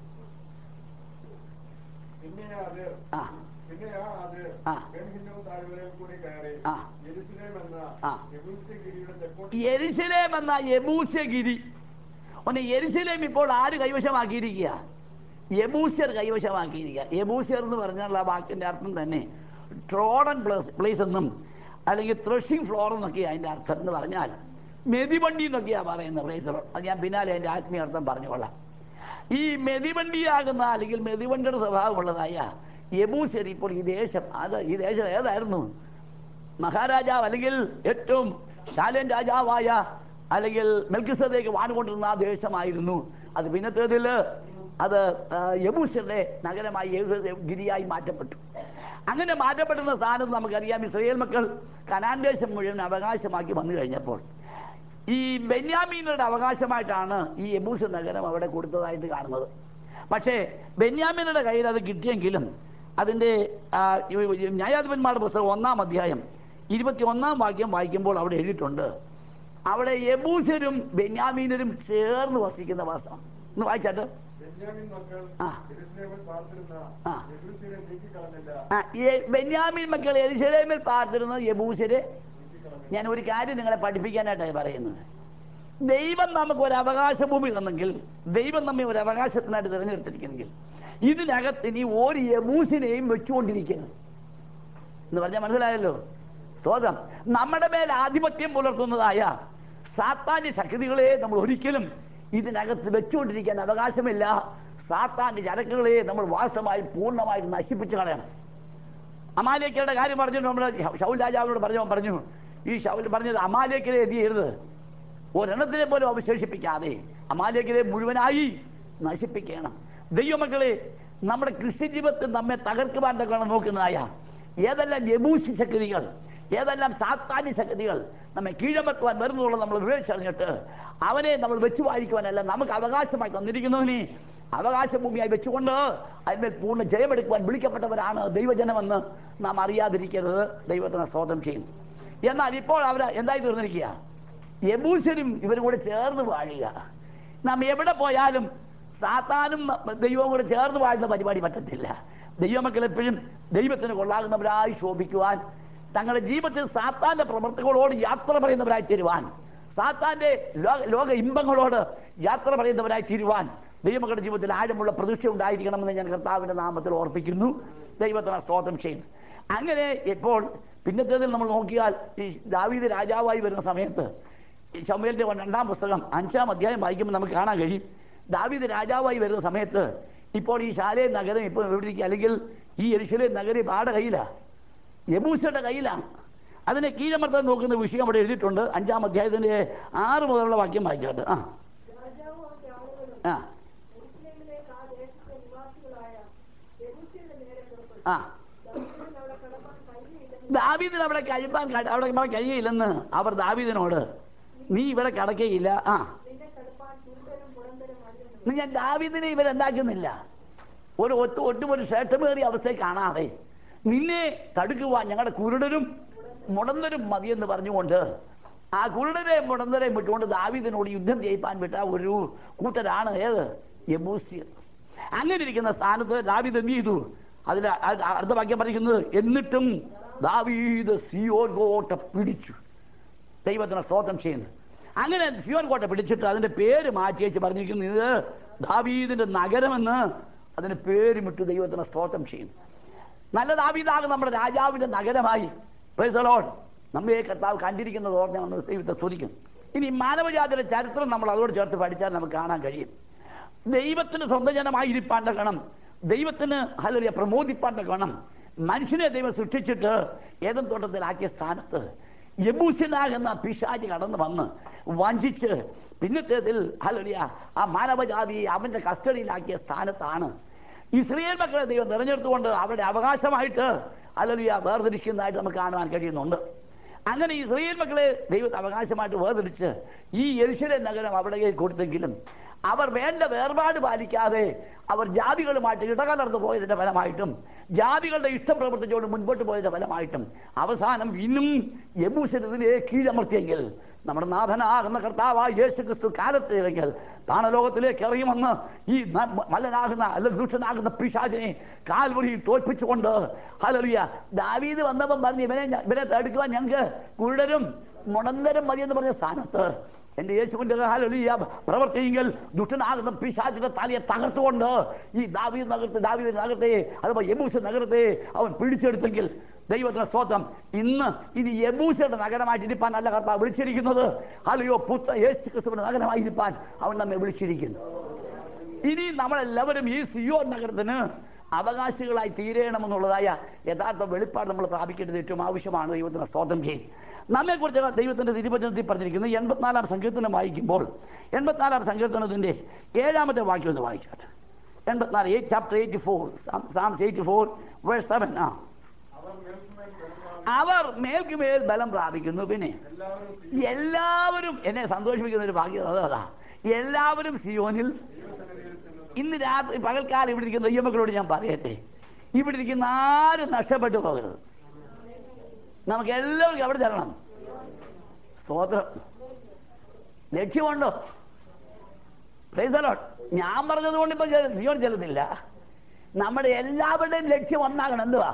പിന്നെ അത് ആ പിന്നെ ആ അത് ആ. ബെൻഹിന്നോം താഴ്വരയിൽ കൂടി കയറി ആ. യെരൂശലേം എന്ന ആ. യെബൂസ്യഗിരിയുടെ തെക്കോട്ട് യെരുശലേം എന്ന യബൂസ്യഗിരി ഒന്ന് യെരുശലേം ഇപ്പോൾ ആര് കൈവശമാക്കിയിരിക്കുക യബൂസ്യർ കൈവശമാക്കിയിരിക്കുക യബൂസ്യർ എന്ന് പറഞ്ഞാൽ ആ വാക്കിന്റെ അർത്ഥം തന്നെ ട്രോഡൻ പ്ലേസ് പ്ലേസ് എന്നും അല്ലെങ്കിൽ ത്രഷിംഗ് ഫ്ലോർ എന്നൊക്കെയാണ് അതിന്റെ അർത്ഥം എന്ന് പറഞ്ഞാൽ മെതിവണ്ടി എന്നൊക്കെയാണ് പറയുന്നത് പ്ലേസ് അത് ഞാൻ പിന്നാലെ അതിന്റെ ആത്മീയ അർത്ഥം പറഞ്ഞുകൊള്ളാം ഈ മെതിവണ്ടിയാകുന്ന അല്ലെങ്കിൽ മെതിവണ്ടിയുടെ സ്വഭാവമുള്ളതായ യബൂസ്യർ ഇപ്പോൾ ഈ ദേശം അത് ഈ ദേശം ഏതായിരുന്നു മഹാരാജാവ് അല്ലെങ്കിൽ ഏറ്റവും ശാലൻ രാജാവായ അല്ലെങ്കിൽ മെൽക്കിസദേക്ക് വാണുകൊണ്ടിരുന്ന ആ ദേശമായിരുന്നു അത് പിന്നത്തേതിൽ അത് ആ, യബൂസ്യരുടെ നഗരമായി യെരൂശലേം ഗിരിയായി മാറ്റപ്പെട്ടു അങ്ങനെ മാറ്റപ്പെടുന്ന സ്ഥാനത്ത് നമുക്കറിയാം ഇസ്രയേൽ മക്കൾ കനാൻ ദേശം മുഴുവൻ അവകാശമാക്കി വന്നു കഴിഞ്ഞപ്പോൾ ഈ ബെന്യാമീനുടെ അവകാശമായിട്ടാണ് ഈ യബൂസ് നഗരം അവിടെ കൊടുത്തതായിട്ട് കാണുന്നത് പക്ഷേ ബെന്യാമീനുടെ കയ്യിൽ അത് കിട്ടിയെങ്കിലും അതിൻ്റെ ആ, ഈ- ഈ ന്യായാധിപന്മാരുടെ പുസ്തകം ഒന്നാം അധ്യായം ഇരുപത്തി ഒന്നാം വാക്യം വായിക്കുമ്പോൾ അവിടെ എഴുതിയിട്ടുണ്ട് അവിടെ യബൂസരും ബെന്യാമീനരും ചേർന്ന് വസിക്കുന്ന വാസം ഒന്ന് വായിച്ചാട്ട് ബെന്യാമിൻ മക്കൾ ആ. യെരൂശലേമിൽ പാർത്തിരുന്ന ആ. യെബൂസ്യരെ നീക്കിക്കളഞ്ഞില്ല ആ, ഈ ബെന്യാമിൻ മക്കൾ എരിശലേമിൽ പാർത്തിരുന്ന യബൂസര് ഞാൻ ഒരു കാര്യം നിങ്ങളെ പഠിപ്പിക്കാനായിട്ടാണ് പറയുന്നത് ദൈവം നമുക്ക് ഒരു അവകാശ ഭൂമി തന്നെങ്കിൽ ദൈവം നമ്മെ ഒരു അവകാശത്തിനായിട്ട് തിരഞ്ഞെടുത്തിരിക്കുന്നെങ്കിൽ ഇതിനകത്ത് ഇനി ഒരു യബൂസിനെയും വെച്ചുകൊണ്ടിരിക്കരുത് എന്ന് പറഞ്ഞാൽ മനസ്സിലായല്ലോ സ്തോത്രം നമ്മുടെ മേൽ ആധിപത്യം പുലർത്തുന്നതായ സാത്താന്റെ ശക്തികളെ നമ്മൾ ഒരിക്കലും ഇതിനകത്ത് വെച്ചുകൊണ്ടിരിക്കാൻ അവകാശമില്ല സാത്താന്റെ ചരക്കുകളെ നമ്മൾ വാസ്തവമായി പൂർണ്ണമായിട്ട് നശിപ്പിച്ചു കളയണം അമാലേക്കരുടെ കാര്യം പറഞ്ഞു നമ്മൾ ഷൗൽ രാജാവിനോട് പറഞ്ഞു പറഞ്ഞു ഈ ഷൗൽ പറഞ്ഞത് അമാലേക്കരെ എന്ത് ചെയ്യരുത് ഒരെണ്ണത്തിനെ പോലും അവശേഷിപ്പിക്കാതെ അമാലേക്കരെ മുഴുവനായി നശിപ്പിക്കണം ദൈവമക്കളെ നമ്മുടെ ക്രിസ്ത്യ ജീവിതത്തിൽ നമ്മെ തകർക്കുവാൻ തക്കണം നോക്കുന്നതായ ഏതെല്ലാം യബൂസി ശക്തികൾ ഏതെല്ലാം സാത്താന്യ ശക്തികൾ നമ്മെ കീഴമർത്തുവാൻ വരുന്നുള്ളത് നമ്മൾ വിവേചിച്ചറിഞ്ഞിട്ട് അവനെ നമ്മൾ വെച്ചു വാഴിക്കുവാനല്ല നമുക്ക് അവകാശമായി തന്നിരിക്കുന്നതിനെ അവകാശ ഭൂമിയായി വെച്ചുകൊണ്ട് അതിന്മേൽ പൂർണ്ണ ജയമെടുക്കുവാൻ വിളിക്കപ്പെട്ടവരാണ് ദൈവജനമെന്ന് നാം അറിയാതിരിക്കരുത് ദൈവത്തിന് സ്തോത്രം ചെയ്യുന്നു എന്നാൽ ഇപ്പോൾ അവർ എന്തായി തീർന്നിരിക്കുക യബൂസരും ഇവരും കൂടെ ചേർന്ന് വാഴുക നാം എവിടെ പോയാലും സാത്താനും ദൈവവും കൂടെ ചേർന്ന് വാഴുന്ന പരിപാടി പറ്റത്തില്ല ദൈവമക്കൾ എപ്പോഴും ദൈവത്തിന് കൊള്ളാകുന്നവരായി ശോഭിക്കുവാൻ തങ്ങളുടെ ജീവിതത്തിൽ സാത്താന്റെ പ്രവർത്തികളോട് യാത്ര പറയുന്നവരായി തീരുവാൻ സാത്താന്റെ ലോക ലോക ഇമ്പങ്ങളോട് യാത്ര പറയുന്നവരായി തീരുവാൻ ദൈവമക്കളുടെ ജീവിതത്തിൽ ആഴമുള്ള പ്രതീക്ഷ ഉണ്ടായിരിക്കണമെന്ന് ഞാൻ കർത്താവിന്റെ നാമത്തിൽ ഓർപ്പിക്കുന്നു ദൈവത്തിന് സ്തോത്രം ചെയ്യുന്നു അങ്ങനെ ഇപ്പോൾ പിന്നത്തേതിൽ നമ്മൾ നോക്കിയാൽ ഈ ദാവീദ് രാജാവായി വരുന്ന സമയത്ത് ഈ ശമൂവേലിന്റെ രണ്ടാം പുസ്തകം അഞ്ചാം അധ്യായം വായിക്കുമ്പോൾ നമുക്ക് കാണാൻ കഴിയും ദാവീദ് രാജാവായി വരുന്ന സമയത്ത് ഇപ്പോൾ ഈ ശാലേ നഗരം ഇപ്പോൾ എവിടെ ഇരിക്കുക അല്ലെങ്കിൽ ഈ എരിശിലെ നഗരം ഇപ്പോൾ ആടെ കയ്യിലാണ് യബൂസയുടെ കയ്യിലാണ് അതിനെ കീഴമർത്താൻ നോക്കുന്ന വിഷയം അവിടെ എഴുതിയിട്ടുണ്ട് അഞ്ചാം അധ്യായത്തിന്റെ ആറ് മുതലുള്ള വാക്യം വായിച്ചോട്ട് ആ രാജാവും അവന്റെ ആളുകളും ആ യെരൂശലേമിലേക്ക് ആ ദേശത്തെ നിവാസികളായ യെബൂസ്യരുടെ നേരെ പുറപ്പെട്ടു. ആ ദാവീദിന് അവിടെ കടപ്പാൻ കഴിയുകയില്ലെന്ന് ദാവീദിന് അവിടെ കഴിപ്പാൻ ക- അവിടെ അവിടെ കഴിയില്ലെന്ന് അവർ ദാവീദിനോട് നീ ഇവിടെ കടക്കയില്ല ആ നിന്നെ കടപ്പാൻ ചുരുതരും പുറന്തരും അറിയുന്നു ഇന്ന് ഞാൻ ദാവീദിനെ ഇവരെന്താക്കുന്നില്ല ഒരു ഒട്ടും ഒട്ടും ഒരു ശ്രേഷ്ഠമേറിയ അവസ്ഥയെ കാണാതെ നിന്നെ തടുക്കുവാൻ ഞങ്ങളുടെ കുരുടരും മുടന്തരും മതിയെന്ന് പറഞ്ഞുകൊണ്ട് ആ കുരുടരെ മുടന്തരെ വിട്ടുകൊണ്ട് ദാവീദിനോട് യുദ്ധം ചെയ്യിപ്പാൻ വിട്ട ഒരു കൂട്ടരാണ് ഏത് യബൂസ്യർ അങ്ങനെ ഇരിക്കുന്ന സ്ഥാനത്ത് ദാവീദ് എന്ത് ചെയ്തു അതിൽ അടുത്ത വാക്യം പറയുന്നത് എന്നിട്ടും ദാവീദ് സിയോൻ കോട്ട പിടിച്ചു ദൈവത്തിന് സ്തോത്രം ചെയ്യുന്നു അങ്ങനെ സിയോൻ കോട്ട പിടിച്ചിട്ട് അതിന്റെ പേര് മാറ്റി വെച്ച് പറഞ്ഞിരിക്കുന്നത് ഇത് ദാവീദിന്റെ നഗരമെന്ന് അതിന് പേരുമിട്ട് ദൈവത്തിന് സ്തോത്രം ചെയ്യുന്നു നല്ല ദാവീദാകും നമ്മുടെ രാജാവിന്റെ നഗരമായി Praise the Lord. നമ്മെ കർത്താവ് കണ്ടിരിക്കുന്നത് ഓർമ്മ നമ്മൾ ദൈവത്തെ സ്തുതിക്കും ഇനി മാനവജാതിയുടെ ചരിത്രം നമ്മൾ അതോട് ചേർത്ത് പഠിച്ചാൽ നമുക്ക് കാണാൻ കഴിയും ദൈവത്തിന് സ്വന്തം ജനമായിരിക്കാൻ തക്കണം ദൈവത്തിന് ഹല്ലേലൂയ പ്രമോദിപ്പാൻ തക്കണം മനുഷ്യനെ ദൈവം സൃഷ്ടിച്ചിട്ട് ഏതും തോട്ടത്തിലാക്കിയ സ്ഥാനത്ത് യബൂസ്യനാകുന്ന പിശാജ് കടന്നു വന്ന് വഞ്ചിച്ച് പിന്നത്തേതിൽ ഹല്ലേലൂയ ആ മാനവജാതിയെ അവന്റെ കസ്റ്റഡിയിലാക്കിയ സ്ഥാനത്താണ് ഇസ്രയേൽ മക്കളെ ദൈവം തിരഞ്ഞെടുത്തുകൊണ്ട് അവരുടെ അവകാശമായിട്ട് ഹല്ലേലൂയ വേർതിരിക്കുന്നതായിട്ട് നമുക്ക് കാണുവാൻ കഴിയുന്നുണ്ട് അങ്ങനെ ഇസ്രയേൽ മക്കളെ ദൈവത്തെ അവകാശമായിട്ട് വേർതിരിച്ച് ഈ എരിശിലെ നഗരം അവിടെ കൊടുത്തെങ്കിലും അവർ വേണ്ട വേർപാട് പാലിക്കാതെ അവർ ജാതികളുമായിട്ട് ഇടകലർന്നു പോയതിന്റെ ഫലമായിട്ടും ജാതികളുടെ ഇഷ്ടം പ്രവർത്തിച്ചുകൊണ്ട് മുൻപോട്ട് പോയതിന്റെ ഫലമായിട്ടും അവസാനം ഇന്നും യബൂസരത്തിനെ കീഴമർത്തിയെങ്കിൽ നമ്മുടെ നാഥനാകുന്ന കർത്താവായ യേശു ക്രിസ്തു കാലത്തേക്കെങ്കിൽ താണലോകത്തിലേക്ക് ഇറങ്ങിവന്ന് ഈ ന- മല്ലനാകുന്ന അല്ലെങ്കിൽ ദുഷ്ടനാകുന്ന പിശാചിനെ കാൽവരിയിൽ തോൽപ്പിച്ചുകൊണ്ട് ഹലറിയ ദാവീദ് വന്നപ്പം പറഞ്ഞ് ഇവനെ ഞ- ഇവനെ തടുക്കുവാൻ ഞങ്ങൾക്ക് കുരുടരും മുടന്തരും മതി എന്ന് പറഞ്ഞ സ്ഥാനത്ത് എന്റെ യേശുവിന്റെ ഹാലലിയ പ്രവർത്തിയെങ്കിൽ ദുഷ്ടനാകുന്ന പിശാചിന്റെ തലയെ തകർത്തുകൊണ്ട് ഈ ദാവീദ് നഗരത്തെ ദാവീദ് നഗരത്തെ അഥവാ യബൂസ് നഗരത്തെ അവൻ പിടിച്ചെടുത്തെങ്കിൽ ദൈവത്തിന്റെ സ്തോത്രം ഇന്ന് ഇനി യബൂസയുടെ നഗരമായിട്ട് ഇരിപ്പാൻ അല്ല കർത്താവ് വിളിച്ചിരിക്കുന്നത് അല്ലയോ പുത്ര യേശു ക്രിസ്തുവിന്റെ നഗരമായിരിക്കാൻ അവൻ നമ്മെ വിളിച്ചിരിക്കുന്നു ഇനി നമ്മളെല്ലാവരും ഈ സിയോ നഗരത്തിന് അവകാശികളായി തീരണമെന്നുള്ളതായ യഥാർത്ഥ വെളിപ്പാട് നമ്മൾ പ്രാപിക്കേണ്ടത് ഏറ്റവും ആവശ്യമാണ് ദൈവത്തിന് സ്തോത്രം ചെയ്യും നമ്മെക്കുറിച്ച് ദൈവത്തിന്റെ തിരുവചനത്തിൽ പറഞ്ഞിരിക്കുന്നത് എൺപത്തിനാലാം സങ്കീർത്തനം വായിക്കുമ്പോൾ എൺപത്തിനാലാം സങ്കീർത്തനത്തിന്റെ ഏഴാമത്തെ വാക്യം ഒന്ന് വായിച്ചാട്ട് എൺപത്തിനാല് eight chapter eighty four Psalms eighty four verse seven ആ അവർ മേൽക്കുമേൽ അവർ മേൽക്കുമേൽ ബലം പ്രാപിക്കുന്നു ബലം പ്രാപിക്കുന്നു പിന്നെ എല്ലാവരും സി- എല്ലാവരും എന്നെ സന്തോഷിപ്പിക്കുന്ന ഒരു ഭാഗ്യം അത് അതാ എല്ലാവരും സിയോനിൽ ദൈവസന്നിധിയിൽ ചെല്ലുന്നു. ഇന്ന് രാത്രി പകൽക്കാലം ഇവിടെ ഇരിക്കുന്ന ദൈവമക്കളോട് ഞാൻ പറയട്ടെ ഇവിടെ ഇരിക്കുന്ന ആരും നഷ്ടപ്പെട്ടു പോകരുത് നമുക്ക് എല്ലാവർക്കും എവിടെ തരണം സ്തോത്രം ലക്ഷ്യമുണ്ടോ Praise the Lord. ഞാൻ പറഞ്ഞത് കൊണ്ട് ഇപ്പൊ ജീവൻ ചെല്ലുന്നില്ല നമ്മുടെ എല്ലാവരുടെയും ലക്ഷ്യം ഒന്നാകണം എന്തുവാ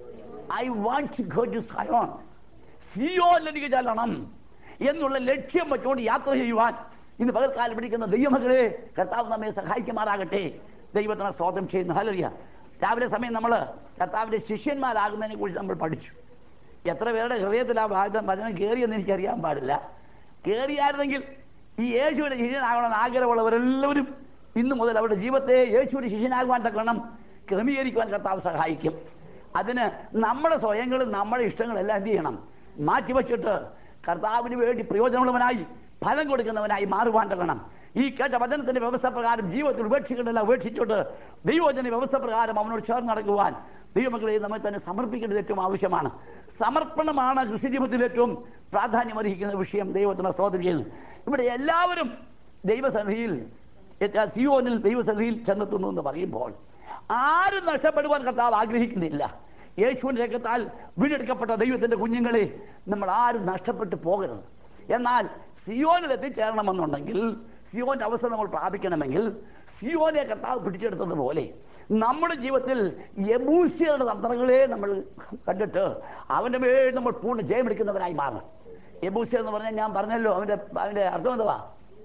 I want go to Zion സിയോനിലേക്ക് ചെല്ലണം എന്നുള്ള ലക്ഷ്യം വെച്ചുകൊണ്ട് യാത്ര ചെയ്യുവാൻ ഇന്ന് പകൽക്കാലം പിടിക്കുന്ന ദൈവമകളെ കർത്താവ് നമ്മെ സഹായിക്കുമാറാകട്ടെ ദൈവത്തിനെ സ്തോത്രം ചെയ്യുന്നു ഹലറിയ രാവിലെ സമയം നമ്മൾ കർത്താവിൻ്റെ ശിഷ്യന്മാരാകുന്നതിനെ കുറിച്ച് നമ്മൾ പഠിച്ചു എത്ര പേരുടെ ഹൃദയത്തിൽ ആ വാചകം വചനം കയറിയെന്ന് എനിക്കറിയാൻ പാടില്ല കയറിയായിരുന്നെങ്കിൽ ഈ യേശുവിൻ്റെ ശിഷ്യനാകണമെന്ന് ആഗ്രഹമുള്ളവരെല്ലാവരും ഇന്നു മുതൽ അവരുടെ ജീവിതത്തെ യേശുവിൻ്റെ ശിഷ്യനാകുവാൻ തക്കണം ക്രമീകരിക്കുവാൻ കർത്താവ് സഹായിക്കും അതിന് നമ്മുടെ സ്വയങ്ങളും നമ്മുടെ ഇഷ്ടങ്ങളെല്ലാം എന്ത് ചെയ്യണം മാറ്റിവെച്ചിട്ട് കർത്താവിന് വേണ്ടി പ്രയോജനമുള്ളവനായി ഫലം കൊടുക്കുന്നവനായി മാറുവാൻ തരണം ഈ കേട്ട വചനത്തിന്റെ വ്യവസ്ഥ പ്രകാരം ജീവിതത്തിൽ ഉപേക്ഷിക്കേണ്ടല്ല ഉപേക്ഷിച്ചിട്ട് ദൈവജന വ്യവസ്ഥ പ്രകാരം അവനോട് ചേർന്ന് നടക്കുവാൻ ദൈവമക്കളെ നമ്മെ തന്നെ സമർപ്പിക്കേണ്ടത് ഏറ്റവും ആവശ്യമാണ് സമർപ്പണമാണ് കൃഷി ജീവിതത്തിൽ ഏറ്റവും പ്രാധാന്യം അർഹിക്കുന്ന വിഷയം ദൈവത്തിന് സ്തോത്രം ചെയ്യുന്നു ഇവിടെ എല്ലാവരും ദൈവസന്നിധിയിൽ എത്ത- സിയോനിൽ ദൈവസന്നിധിയിൽ ചെന്നെത്തുന്നു എന്ന് പറയുമ്പോൾ ആരും നഷ്ടപ്പെടുവാൻ കർത്താവ് ആഗ്രഹിക്കുന്നില്ല യേശുവിൻ്റെ രക്തത്താൽ വീണ്ടെടുക്കപ്പെട്ട ദൈവത്തിൻ്റെ കുഞ്ഞുങ്ങളെ നമ്മൾ ആരും നഷ്ടപ്പെട്ടു പോകരുത് എന്നാൽ സിയോനിൽ എത്തിച്ചേരണമെന്നുണ്ടെങ്കിൽ സിയോന്റെ അവസരം നമ്മൾ പ്രാപിക്കണമെങ്കിൽ സിയോനെ കർത്താവ് പിടിച്ചെടുത്തതുപോലെ നമ്മുടെ ജീവിതത്തിൽ യബൂസിയുടെ തന്ത്രങ്ങളെ നമ്മൾ കണ്ടിട്ട് അവൻ്റെ മേൽ നമ്മൾ പൂർണ്ണ ജയമെടുക്കുന്നവരായി മാറണം യബൂസി എന്ന് പറഞ്ഞാൽ ഞാൻ പറഞ്ഞല്ലോ അവൻ്റെ അവൻ്റെ അർത്ഥം എന്തുവാ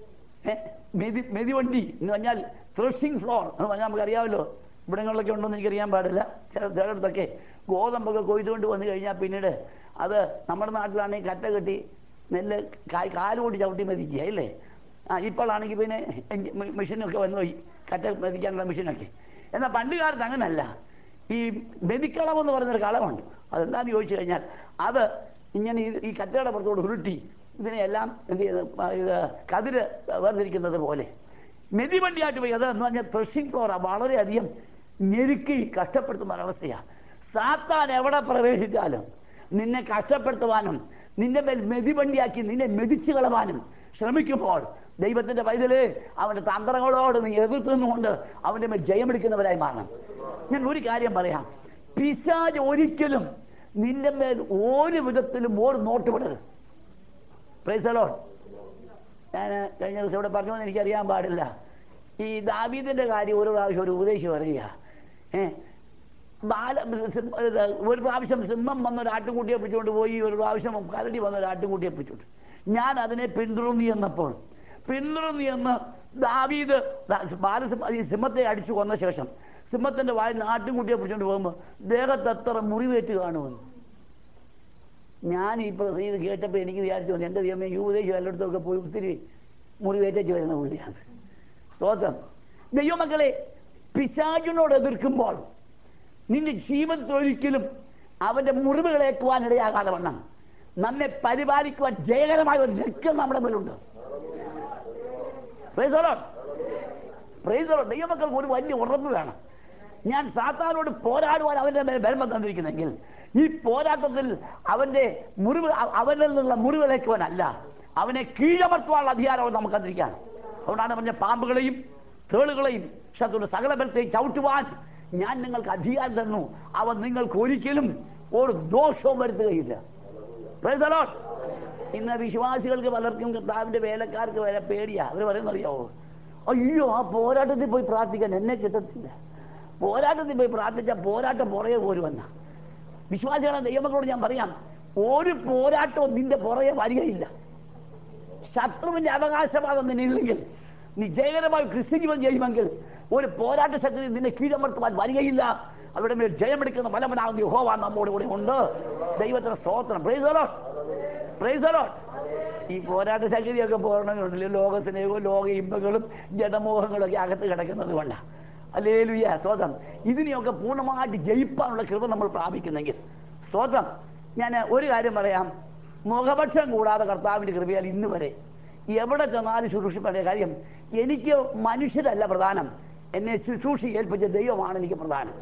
ഏ? മെതി മെതിവണ്ടി എന്ന് പറഞ്ഞാൽ ത്രഷിംഗ് ഫ്ലോർ എന്ന് പറഞ്ഞാൽ നമുക്കറിയാമല്ലോ ഇവിടങ്ങളിലൊക്കെ ഉണ്ടോന്ന് എനിക്കറിയാൻ പാടില്ല ചില ചിലയിടത്തൊക്കെ ഗോതമ്പൊക്കെ കൊയ്തുകൊണ്ട് വന്നു കഴിഞ്ഞാൽ പിന്നീട് അത് നമ്മുടെ നാട്ടിലാണെങ്കിൽ കറ്റ കെട്ടി നെല്ല് കായ് കാലുകൂടി ചവിട്ടി മെതിക്കുക അല്ലേ ആ ഇപ്പോഴാണെങ്കിൽ പിന്നെ എഞ്ചി- മെ- മെഷീനൊക്കെ വന്നു പോയി കറ്റ മെതിക്കാനുള്ള മെഷീനൊക്കെ എന്നാൽ പണ്ട് കാലത്ത് അങ്ങനല്ല ഈ മെതിക്കളം എന്ന് പറയുന്നൊരു കളമുണ്ട് അതെന്താന്ന് ചോദിച്ചു കഴിഞ്ഞാൽ അത് ഇങ്ങനെ ഈ- ഈ കറ്റയുടെ പുറത്തോട് ഉരുട്ടി ഇതിനെയെല്ലാം എന്ത് ചെയ്ത് പ- ഇത് കതിര് വേർതിരിക്കുന്നത് പോലെ മെതിവണ്ടിയായിട്ട് പോയി അത് എന്ന് പറഞ്ഞാൽ ത്രഷിംഗ് ഫ്ലോർ വളരെയധികം ഞെരുക്കി കഷ്ടപ്പെടുത്തുന്ന ഒരവസ്ഥയാണ് സാത്താൻ എവിടെ പ്രവേശിച്ചാലും നിന്നെ കഷ്ടപ്പെടുത്തുവാനും നിന്റെ മേൽ മെതിവണ്ടിയാക്കി നിന്നെ മെതിച്ചു കളവാനും ശ്രമിക്കുമ്പോൾ ദൈവത്തിന്റെ പൈതലേ അവന്റെ തന്ത്രങ്ങളോട് നീ എതിർത്തുന്നുകൊണ്ട് അവന്റെ മേൽ ജയമെടുക്കുന്നവരായി മാറണം ഞാൻ ഒരു കാര്യം പറയാം പിശാജ് ഒരിക്കലും നിന്റെ മേൽ ഒരു വിധത്തിലും ഒരു നോട്ട് വിടരുത് പ്രൈസലോ ഞാൻ കഴിഞ്ഞ ദിവസം ഇവിടെ പറഞ്ഞു എന്ന് എനിക്കറിയാൻ പാടില്ല ഈ ദാവീദിന്റെ കാര്യം ഒരു പ്രാവശ്യം ഒരു ഉപദേശം പറയുക ഏ ബാല സിംഹ- ഇത് ഒരു പ്രാവശ്യം സിംഹം വന്ന ഒരു ആട്ടുകുട്ടിയെ പിടിച്ചുകൊണ്ട് പോയി ഒരു പ്രാവശ്യം കരടി വന്ന ഒരു ആട്ടുകുട്ടിയെ പിടിച്ചുകൊണ്ട് ഞാൻ അതിനെ പിന്തുടർന്നു എന്നപ്പോൾ പിന്തുടർന്നു എന്ന് ദാവീദ് ദാ- ബാലസിംഹ ഈ സിംഹത്തെ അടിച്ചു കൊന്ന ശേഷം സിംഹത്തിന്റെ വായിൽ നിന്ന് ആട്ടുകുട്ടിയെ പിടിച്ചുകൊണ്ട് പോകുമ്പോൾ ദേഹത്ത് എത്ര മുറിവേറ്റ് കാണുമെന്ന് ഞാൻ ഇപ്പോൾ ഇത് കേട്ടപ്പോൾ എനിക്ക് വിചാരിച്ചു എൻ്റെ ദൈവമേ ഈ ഉപദേശം എല്ലായിടത്തൊക്കെ പോയി ഒത്തിരി മുറിവേറ്റേച്ച് വരുന്ന പുള്ളിയാണ് സ്തോത്രം ദൈവമക്കളെ പിശാചിനോട് എതിർക്കുമ്പോൾ നിന്റെ ജീവിതത്തിൽ ഒരിക്കലും അവൻ്റെ മുറിവുകളേക്കുവാൻ ഇടയാകാതെ വണ്ണം നമ്മെ പരിപാലിക്കുവാൻ ജയകരമായ ഒരു ലക്ഷ്യം നമ്മുടെ മുന്നിലുണ്ട് Praise the Lord. Praise the Lord. ദൈവമക്കൾക്ക് ഒരു വലിയ ഉറപ്പ് വേണം ഞാൻ സാത്താനോട് പോരാടുവാൻ അവൻ്റെ മേൽ ബലം തന്നിരിക്കുന്നെങ്കിൽ ഈ പോരാട്ടത്തിൽ അവൻ്റെ മുറിവ് അ- അവനിൽ നിന്നുള്ള മുറിവിളക്കുവാനല്ല അവനെ കീഴമർത്തുവാനുള്ള അധികാരം നമുക്ക് തന്നിരിക്കാൻ അതുകൊണ്ടാണ് പറഞ്ഞ പാമ്പുകളെയും തേളുകളെയും ശത്രു സകല ബലത്തെയും ചവിട്ടുവാൻ ഞാൻ നിങ്ങൾക്ക് അധികാരം തന്നു അവൻ നിങ്ങൾക്ക് ഒരിക്കലും ഒരു ദോഷവും വരുത്തുകയില്ല Praise the Lord. ഇന്ന് വിശ്വാസികൾക്ക് പലർക്കും കർത്താവിന്റെ വേലക്കാർക്ക് വരെ പേടിയാ അവർ പറയുന്നറിയാവോ അയ്യോ ആ പോരാട്ടത്തിൽ പോയി പ്രാർത്ഥിക്കാൻ എന്നെ കിട്ടത്തില്ല പോരാട്ടത്തിൽ പോയി പ്രാർത്ഥിച്ച പോരാട്ടം പുറകെ പോരുമെന്ന വിശ്വാസികളെ ദൈവമക്കളോട് ഞാൻ പറയാം ഒരു പോരാട്ടവും നിന്റെ പുറകെ വരികയില്ല ശത്രുവിന്റെ അവകാശവാദം നിന്നില്ലെങ്കിൽ നീ ജയകരമായി ക്രിസ്ത്യ ജീവൻ ചെയ്യുമെങ്കിൽ ഒരു പോരാട്ട ശക്തി നിന്നെ കീഴമർത്തുവാൻ വരികയില്ല അവിടെ മേൽ ജയമെടുക്കുന്ന ബലവനാകുന്ന യഹോവ നമ്മോട് കൂടെ ഉണ്ട് ദൈവത്തിന് സ്തോത്രം praise the Lord. Praise the Lord. ഈ പോരാട്ട ശക്തിയൊക്കെ പോകണമെന്നുണ്ടല്ലോ ലോക സ്നേഹവും ലോക ഇമ്പങ്ങളും ജഡമോഹങ്ങളൊക്കെ അകത്ത് കിടക്കുന്നത് കൊണ്ടാണ് അല്ലേലുയ്യ സ്തോത്രം ഇതിനെയൊക്കെ പൂർണ്ണമായിട്ട് ജയിപ്പാനുള്ള കൃപ നമ്മൾ പ്രാപിക്കുന്നെങ്കിൽ സ്തോത്രം ഞാൻ ഒരു കാര്യം പറയാം മുഖപക്ഷം കൂടാതെ കർത്താവിൻ്റെ കൃപയാൽ ഇന്ന് വരെ എവിടെ ചെന്നാലും ശുശ്രൂഷിപ്പേണ്ട കാര്യം എനിക്ക് മനുഷ്യരല്ല പ്രധാനം എന്നെ ശുശ്രൂഷി ഏൽപ്പിച്ച ദൈവമാണ് എനിക്ക് പ്രധാനം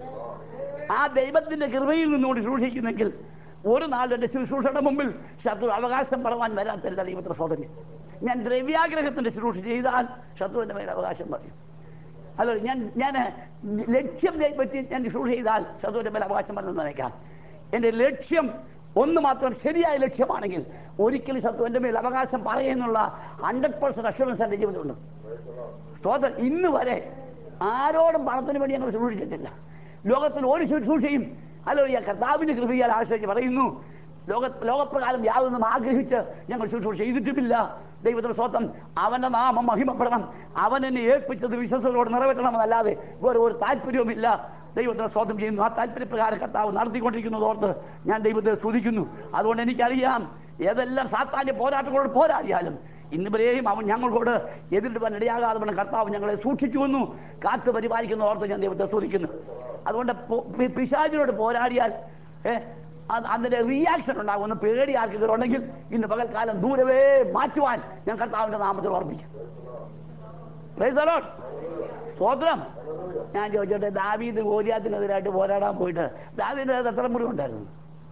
ആ ദൈവത്തിന്റെ കൃപയിൽ നിന്നുകൊണ്ട് ശുശ്രൂഷിക്കുന്നെങ്കിൽ ഒരു നാൾ എൻ്റെ ശുശ്രൂഷയുടെ മുമ്പിൽ ശത്രു അവകാശം പറവാൻ വരാത്തല്ല ദൈവത്തിന് സ്വാതന്ത്ര്യം ഞാൻ ദ്രവ്യാഗ്രഹത്തിന്റെ ശുശ്രൂഷ ചെയ്താൽ ശത്രുവിൻ്റെ മേൽ അവകാശം പറയും അല്ലോ ഞാൻ ഞാൻ ലക്ഷ്യം പറ്റി ഞാൻ ശുശ്രൂഷ ചെയ്താൽ ശത്രുവിൻ്റെ മേൽ അവകാശം പറഞ്ഞു നനയ്ക്കാം എൻ്റെ ലക്ഷ്യം ഒന്ന് മാത്രം ശരിയായ ലക്ഷ്യമാണെങ്കിൽ ഒരിക്കലും ശത്രു എൻ്റെ മേൽ അവകാശം പറയുന്നുള്ള ഹൺഡ്രഡ് പെർസെന്റ് അഷുറൻസ് എൻ്റെ ജീവിതത്തിലുണ്ട് സ്തോത്രം ഇന്ന് വരെ ആരോടും പണത്തിന് വേണ്ടി ഞങ്ങൾ സൂക്ഷിച്ചിട്ടില്ല ലോകത്തിൽ ഒരു ശുശ്രൂഷയും അല്ലോ ഈ കർത്താവിന്റെ കൃപയാൽ ആശ്രയിച്ച് പറയുന്നു ലോക ലോകപ്രകാരം യാതൊന്നും ആഗ്രഹിച്ച് ഞങ്ങൾ ശുശ്രൂഷ ചെയ്തിട്ടുമില്ല ദൈവത്തിന്റെ സ്വന്തം അവന്റെ നാമം മഹിമപ്പെടണം അവൻ എന്നെ ഏൽപ്പിച്ചത് വിശ്വസത്തോട് നിറവേറ്റണമെന്നല്ലാതെ വേറെ ഒരു താല്പര്യവുമില്ല ദൈവത്തിന് സ്വന്തം ചെയ്യുന്നു ആ താല്പര്യപ്രകാരം കർത്താവ് നടത്തിക്കൊണ്ടിരിക്കുന്നത് ഓർത്ത് ഞാൻ ദൈവത്തെ സ്തുതിക്കുന്നു അതുകൊണ്ട് എനിക്കറിയാം ഏതെല്ലാം സാത്താന്റെ പോരാട്ടങ്ങളോട് പോരാടിയാലും ഇന്നുവരെയും അവൻ ഞങ്ങളോട് എതിരിടുവാൻ ഇടയാകാതെ വണ്ണം കർത്താവ് ഞങ്ങളെ സൂക്ഷിച്ചു വന്നു കാത്ത് പരിപാലിക്കുന്ന ഓർത്ത് ഞാൻ ദൈവത്തെ സ്തുതിക്കുന്നു അതുകൊണ്ട് പോ- പി- പിശാചിനോട് പോരാടിയാൽ ഏ, അത് അതിന്റെ റിയാക്ഷൻ ഉണ്ടാകുമെന്ന് പേടി ആർക്കെങ്കിലും ഉണ്ടെങ്കിൽ ഇന്ന് പകൽക്കാലം ദൂരവേ മാറ്റുവാൻ ഞാൻ കർത്താവിന്റെ നാമത്തിൽ ഓർമ്മിക്കും Praise the Lord. സ്തോത്രം ഞാൻ ചോദിച്ചോട്ടെ ദാവീദ് ഗോലിയാത്തിനെതിരായിട്ട് പോരാടാൻ പോയിട്ട് ദാവീദിന് എത്ര മുറി ഉണ്ടായിരുന്നു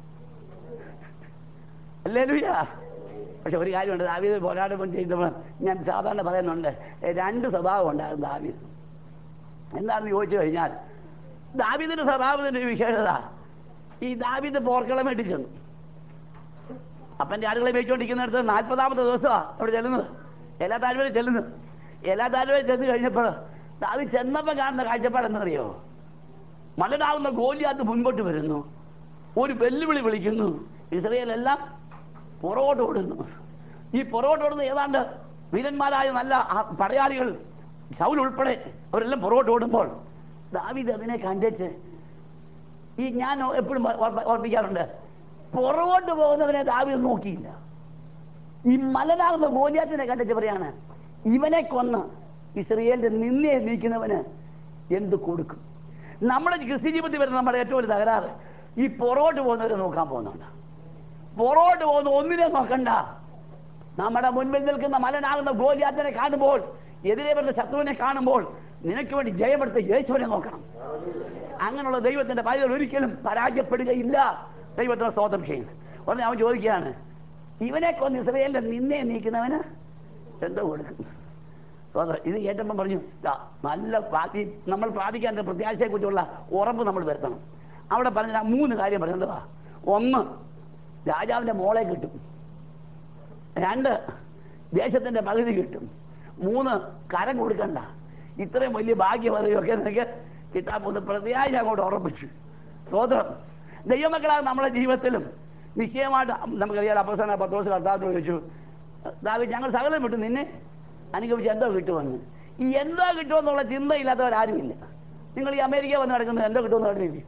അല്ലേ ലുയ്യ പക്ഷെ ഒരു കാര്യമുണ്ട് ദാവീദ് പോരാടുമ്പോൾ ചെയ്തപ്പോൾ ഞാൻ സാധാരണ പറയുന്നുണ്ട് ഏ, രണ്ട് സ്വഭാവം ഉണ്ടായിരുന്നു ദാവീദ് എന്താണെന്ന് ചോദിച്ചു കഴിഞ്ഞാൽ ദാവീദിന്റെ സ്വഭാവത്തിന്റെ ഒരു വിശേഷത ഈ ദാവീദ് പോർക്കളമേട്ടി ചെന്നു അപ്പൻ്റെ ആടുകളെ മേയിച്ചുകൊണ്ടിരിക്കുന്നിടത്ത് നാൽപ്പതാമത്തെ ദിവസമാണ് അവിടെ ചെല്ലുന്നത് എല്ലാ താഴ്വരെ ചെല്ലുന്നു എല്ലാ താഴ്വരെ ചെന്ന് കഴിഞ്ഞപ്പോൾ ദാവി ചെന്നപ്പോൾ കാണുന്ന കാഴ്ചപ്പാട് എന്നറിയോ മലനാവുന്ന ഗോലിയാത്ത് മുൻപോട്ട് വരുന്നു ഒരു വെല്ലുവിളി വിളിക്കുന്നു ഇസ്രയേലെല്ലാം പുറകോട്ട് ഓടുന്നു ഈ പുറകോട്ട് ഓടുന്ന ഏതാണ്ട് വീരന്മാരായ നല്ല ആ പടയാളികൾ ശൗൽ ഉൾപ്പെടെ അവരെല്ലാം പുറകോട്ട് ഓടുമ്പോൾ ദാവീദ് അതിനെ കണ്ടേച്ച് ഈ ഞാൻ എപ്പോഴും ഓർപ്പ- ഓർപ്പിക്കാറുണ്ട് പുറകോട്ട് പോകുന്നവനെ ദാവീദ് നോക്കിയില്ല ഈ മലനാകുന്ന ഗോലിയാത്തിനെ കണ്ടിട്ട് പറയാണ് ഇവനെ കൊന്ന് ഇസ്രയേലിന്റെ നിന്നെ നീക്കുന്നവന് എന്ത് കൊടുക്കും നമ്മുടെ ക്രിസ്ത്യ ജീവിതത്തിൽ വരുന്ന നമ്മുടെ ഏറ്റവും വലിയ തകരാറ് ഈ പുറകോട്ട് പോകുന്നവരെ നോക്കാൻ പോകുന്നുണ്ട് പുറകോട്ട് പോകുന്ന ഒന്നിനെ നോക്കണ്ട നമ്മുടെ മുൻപിൽ നിൽക്കുന്ന മലനാകുന്ന ഗോലിയാത്തിനെ കാണുമ്പോൾ എതിരെ വരുന്ന ശത്രുവിനെ കാണുമ്പോൾ നിനക്ക് വേണ്ടി ജയമെടുത്ത യേശുവിനെ നോക്കണം അങ്ങനെയുള്ള ദൈവത്തിന്റെ പൈതൽ ഒരിക്കലും പരാജയപ്പെടുകയില്ല ദൈവത്തിന് സ്തോത്രം ചെയ്യുന്നു ഉടനെ അവൻ ചോദിക്കുകയാണ് ഇവനെ കൊന്ന് ഇസ്രയേലിന്റെ നിന്നെ നീക്കുന്നവന് എന്തോ കൊടുക്കും സ്തോത്രം ഇത് കേട്ടപ്പം പറഞ്ഞു "ദാ, നല്ല പ്രാർത്ഥി നമ്മൾ പ്രാർത്ഥിക്കാൻ പ്രത്യാശയെക്കുറിച്ചുള്ള ഉറപ്പ് നമ്മൾ വരുത്തണം അവിടെ പറഞ്ഞ ആ മൂന്ന് കാര്യം പറഞ്ഞു എന്തുവാ ഒന്ന് രാജാവിന്റെ മോളെ കിട്ടും രണ്ട് ദേശത്തിന്റെ പകുതി കിട്ടും മൂന്ന് കരം കൊടുക്കണ്ട ഇത്രയും വലിയ ഭാഗ്യം അറിയുമൊക്കെ നിനക്ക് കിട്ടാൻ പോകുന്ന പ്രത്യാശ അങ്ങോട്ട് ഉറപ്പിച്ചു സ്വതന്ത്രം ദൈവമക്കളാണ് നമ്മുടെ ജീവിതത്തിലും നിശ്ചയമായിട്ട് നമുക്കറിയാം അവസാന പത്ത് ദിവസം കർത്താവിനോട് ചോദിച്ചു ദാവി ഞങ്ങൾ സകലം വിട്ടു നിന്നെ അനുഗമിച്ച് എന്തോ കിട്ടുമെന്ന് ഈ എന്തോ കിട്ടുമെന്നുള്ള ചിന്തയില്ലാത്തവരാരുമില്ല നിങ്ങൾ ഈ അമേരിക്ക വന്ന് നടക്കുന്നത് എന്തോ കിട്ടുമെന്ന് കണ്ടില്ലേ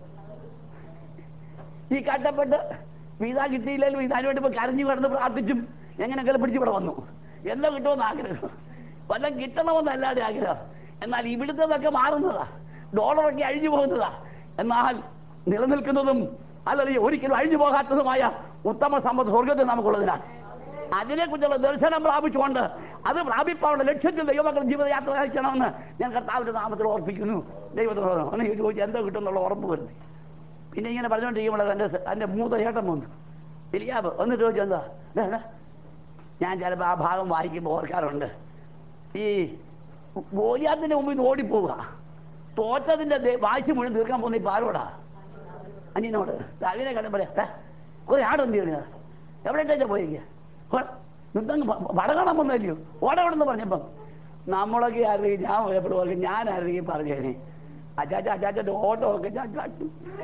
ഈ കട്ടപ്പെട്ട് വീസ കിട്ടിയില്ലെങ്കിൽ വീസാന് വേണ്ടി ഇപ്പോൾ കരഞ്ഞു കിടന്ന് പ്രാർത്ഥിച്ചും എങ്ങനെയൊക്കെ പിടിച്ച് ഇവിടെ വന്നു എന്തോ കിട്ടുമെന്ന് ആഗ്രഹം വല്ലതും കിട്ടണമെന്നല്ലാതെ ആഗ്രഹം എന്നാൽ ഇവിടുത്തതൊക്കെ മാറുന്നതാ ഡോളറൊക്കെ അഴിഞ്ഞു പോകുന്നതാ എന്നാൽ നിലനിൽക്കുന്നതും അല്ലെങ്കിൽ ഒരിക്കലും അഴിഞ്ഞു പോകാത്തതുമായ ഉത്തമ സമ്പത്ത് സ്വർഗത്തിൽ നമുക്കുള്ളതിനാൽ അതിനെക്കുറിച്ചുള്ള ദർശനം പ്രാപിച്ചുകൊണ്ട് അത് പ്രാപിപ്പാനുള്ള ലക്ഷ്യത്തിൽ ദൈവമക്കൾ ജീവിതയാത്ര നയിക്കണമെന്ന് ഞാൻ കർത്താവിന്റെ നാമത്തിൽ ഓർപ്പിക്കുന്നു ദൈവത്തോട് ഒന്ന് ചോദിച്ചു എന്തോ കിട്ടുമെന്നുള്ള ഉറപ്പ് വരുന്നു പിന്നെ ഇങ്ങനെ പറഞ്ഞുകൊണ്ടിരിക്കുമ്പോൾ എൻ്റെ എൻ്റെ മൂത്ത ചേട്ടൻ വന്നു ഇലിയാബ് എന്നിട്ട് ചോദിച്ചു എന്താ ദേ, ദേ. ഞാൻ ചിലപ്പോൾ ആ ഭാഗം വായിക്കുമ്പോൾ ഓർക്കാറുണ്ട് ഈ ഗോലിയാത്തിൻ്റെ മുമ്പിൽ നിന്ന് ഓടിപ്പോവുക തോറ്റതിൻ്റെ ദേ- വായിച്ച് മുഴുവൻ തീർക്കാൻ പോകുന്ന ഈ പാരോടാ അനിയനോട് അതിനെ കണ്ടപ്പോൾ കുറെ ആടെന്ത് ചെയ്യണ എവിടെ ഇട്ടേച്ചാ പോയിരിക്കുക യുദ്ധം വട കാണാൻ വന്നല്ലയോ ഓടവിടെന്ന് പറഞ്ഞപ്പം നമ്മളൊക്കെ ആരെങ്കിലും ഞാൻ പോയപ്പോഴും ഓർക്കും ഞാൻ ആരെങ്കിലും പറഞ്ഞേനെ അച്ചാച്ച അച്ചാച്ചൻ്റെ ഓട്ടോ ഒക്കെ ചാച്ചു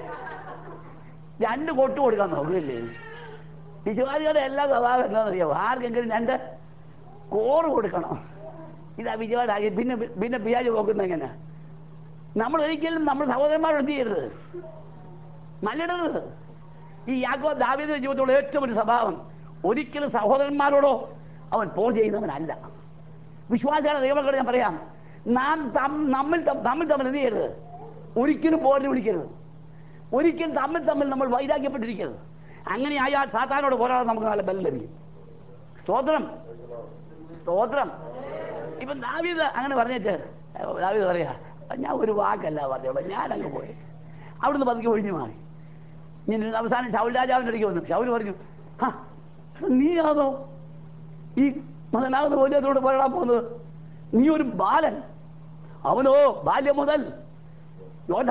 രണ്ട് കൊട്ട് കൊടുക്കാൻ നോക്കില്ലേ വിശ്വാസികളുടെ എല്ലാ സ്വഭാവം എന്താണെന്നറിയാമോ ആർക്കെങ്കിലും രണ്ട് കോറ് കൊടുക്കണം ഇതാ വിജയമാക്കി പിന്നെ പിന്നെ പിയാജ് നോക്കുന്ന എങ്ങനെ നമ്മൾ ഒരിക്കലും നമ്മൾ സഹോദരന്മാരോട് എന്ത് ചെയ്യരുത് മല്ലിടരുത് ഈ യാക്കോ ദാവീദിന്റെ ജീവിതത്തിലുള്ള ഏറ്റവും ഒരു സ്വഭാവം ഒരിക്കലും സഹോദരന്മാരോടോ അവൻ പോർ ചെയ്യുന്നവനല്ല വിശ്വാസികളുടെ ദൈവങ്ങളോട് ഞാൻ പറയാം നാം തം- നമ്മിൽ തം- തമ്മിൽ തമ്മിൽ എന്ത് ചെയ്യരുത് ഒരിക്കലും പോരിന് വിളിക്കരുത് ഒരിക്കലും തമ്മിൽ തമ്മിൽ നമ്മൾ വൈരാഗ്യപ്പെട്ടിരിക്കരുത് അങ്ങനെ ആയാൽ സാത്താനോട് പോരാടാൻ നമുക്ക് നല്ല ബലം ലഭിക്കും സ്തോത്രം സ്തോത്രം ഇപ്പൊ ദാവീദ് അങ്ങനെ പറഞ്ഞേച്ച് ദാവീദ് പറയാ ഞാൻ ഒരു വാക്കല്ല പറഞ്ഞോളൂ ഞാൻ അങ്ങ് പോയി അവിടുന്ന് പതുക്കെ ഒഴിഞ്ഞു മാറി ഞാൻ അവസാനം ശൗൽ രാജാവിൻ്റെ അടുക്ക് വന്നു ശൗൽ പറഞ്ഞു "ഹാ, നീയാണോ ഈ മകനാകുന്ന പോലെയോട് പോരാടാൻ പോകുന്നത് നീ ഒരു ബാലൻ അവനോ ബാല്യം മുതൽ യോധ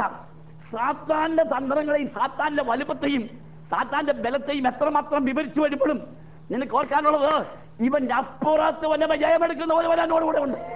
സാത്താന്റെ തന്ത്രങ്ങളെയും സാത്താന്റെ വലുപ്പത്തെയും സാത്താന്റെ ബലത്തെയും എത്രമാത്രം വിവരിച്ചു വരുമ്പോഴും നിനക്ക് ഓർക്കാനുള്ളത് ഇവന്റെ അപ്പുറത്ത് വന്നെ ജയമെടുക്കുന്ന ഒരുവൻ എന്നോട് കൂടെ ഉണ്ട്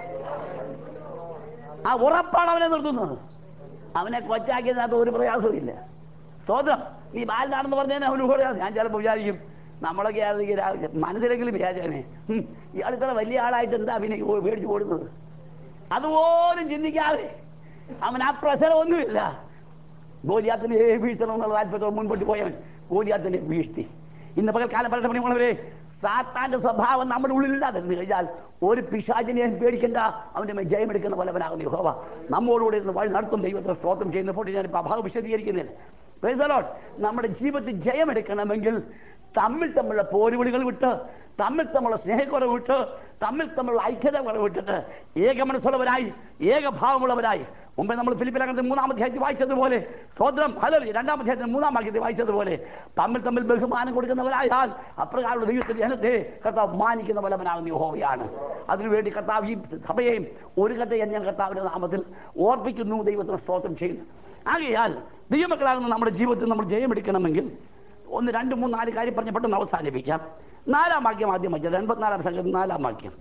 ആ ഉറപ്പാണ് അവനെ നിർത്തുന്നത് അവനെ കൊച്ചാക്കിയതിനകത്ത് ഒരു പ്രയാസവും ഇല്ല സ്തോത്രം നീ ബാലനാണെന്ന് പറഞ്ഞാൽ അവന് പറയാം ഞാൻ ചിലപ്പോൾ വിചാരിക്കും നമ്മളൊക്കെ ആണെങ്കിൽ രാവിലെ മനസ്സിലെങ്കിലും വിചാരിച്ചേ ഇയാൾ ഇത്ര വലിയ ആളായിട്ട് എന്താ പിന്നെ ഓ- മേടിച്ച് കൊടുക്കുന്നത് അതുപോലും ചിന്തിക്കാതെ അവൻ ആ പ്രശ്നം ഒന്നുമില്ല ഗോലിയാത്തിനെ വീഴ്ത്തണം എന്നുള്ള താല്പര്യത്തോടെ മുൻപോട്ട് പോയവൻ ഗോലിയാത്തിനെ വീഴ്ത്തി ഇന്ന് പകൽക്കാലം പല പണിയുള്ളവരെ സാത്താന്റെ സ്വഭാവം നമ്മുടെ ഉള്ളിലില്ലാതിരുന്നു കഴിഞ്ഞാൽ ഒരു പിശാചിനെയും പേടിക്കണ്ട അവന്റെ മേൽ ജയമെടുക്കുന്ന പോലവനാകുന്നു യഹോവ നമ്മോടുകൂടെ ഇരുന്ന് വഴി നടത്തും ദൈവത്തെ സ്തോത്രം ചെയ്യുന്നപ്പോൾ ഞാൻ അഭാവം വിശദീകരിക്കുന്നില്ല Praise the Lord. നമ്മുടെ ജീവിതത്തിൽ ജയമെടുക്കണമെങ്കിൽ തമ്മിൽ തമ്മിലുള്ള പോരുവിളികൾ വിട്ട് തമ്മിൽ തമ്മിലുള്ള സ്നേഹക്കുറവ് വിട്ട് തമ്മിൽ തമ്മിലുള്ള ഐക്യത കുറവ് വിട്ടിട്ട് ഏക മനസ്സുള്ളവരായി ഏകഭാവമുള്ളവരായി മുമ്പേ നമ്മൾ ഫിലിപ്പിലകത്ത് മൂന്നാം അധ്യായത്തിൽ വായിച്ചതുപോലെ സ്തോത്രം ഹലോ രണ്ടാം അധ്യായത്തിൽ മൂന്നാം വാക്യത്തിൽ വായിച്ചതുപോലെ തമ്മിൽ തമ്മിൽ ബഹുമാനം കൊടുക്കുന്നവരായാൽ അപ്രകാരമുള്ള ദൈവത്തിന്റെ ജനത്തെ കർത്താവ് മാനിക്കുന്ന ബലവനാകുന്ന യഹോവയാണ് അതിനുവേണ്ടി കർത്താവ് ഈ സഭയെയും ഒരു കഥ ഞാൻ കർത്താവിന്റെ നാമത്തിൽ ഓർപ്പിക്കുന്നു ദൈവത്തിന് സ്തോത്രം ചെയ്യുന്നു ആകയാൽ ദൈവമക്കളാകുന്ന നമ്മുടെ ജീവിതത്തിൽ നമ്മൾ ജയമെടുക്കണമെങ്കിൽ ഒന്ന് രണ്ട് മൂന്ന് നാല് കാര്യം പറഞ്ഞ് പെട്ടെന്ന് അവസാനിപ്പിക്കാം നാലാം വാക്യം ആദ്യം വച്ചത് എൺപത്തിനാലാം സംഘത്തിൽ നാലാം വാക്യം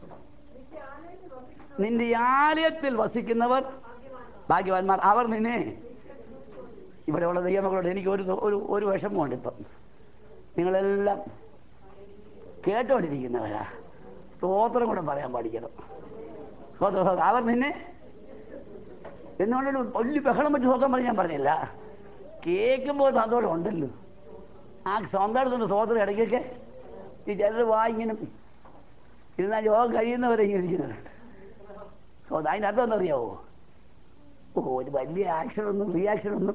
നിന്റെ ആലയത്തിൽ വസിക്കുന്നവർ നിന്റെ ആലയത്തിൽ വസിക്കുന്നവർ ഭാഗ്യവാന്മാർ അവർ നിന്നെ ഇവിടെയുള്ള ദൈവമക്കളോട് എനിക്ക് ഒരു ഒരു ഒരു വിഷമമുണ്ട് ഇപ്പം നിങ്ങളെല്ലാം കേട്ടോണ്ടിരിക്കുന്നവരാ സ്തോത്രം കൂടെ പറയാൻ പഠിക്കണം സ്തോത്രം സ്തോത്രം. അവർ നിന്നെ എന്നുകൊണ്ടൊരു വലിയ ബഹളം വെച്ച് സ്വന്തം പറഞ്ഞ് ഞാൻ പറഞ്ഞില്ല കേൾക്കുമ്പോൾ സന്തോഷം ഉണ്ടല്ലോ ആ സ്വന്തം സ്തോത്രം ഇടയ്ക്കൊക്കെ ഈ ചിലർ വായിങ്ങനെ ഇരുന്നാൽ യോഗം കഴിയുന്നവരെ ഇങ്ങനെ ഇരിക്കുന്നുണ്ട് സ്വന്തം അതിൻ്റെ അർത്ഥം എന്നറിയാവോ ഓ ഒരു വലിയ ആക്ഷൻ ഒന്നും റിയാക്ഷൻ ഒന്നും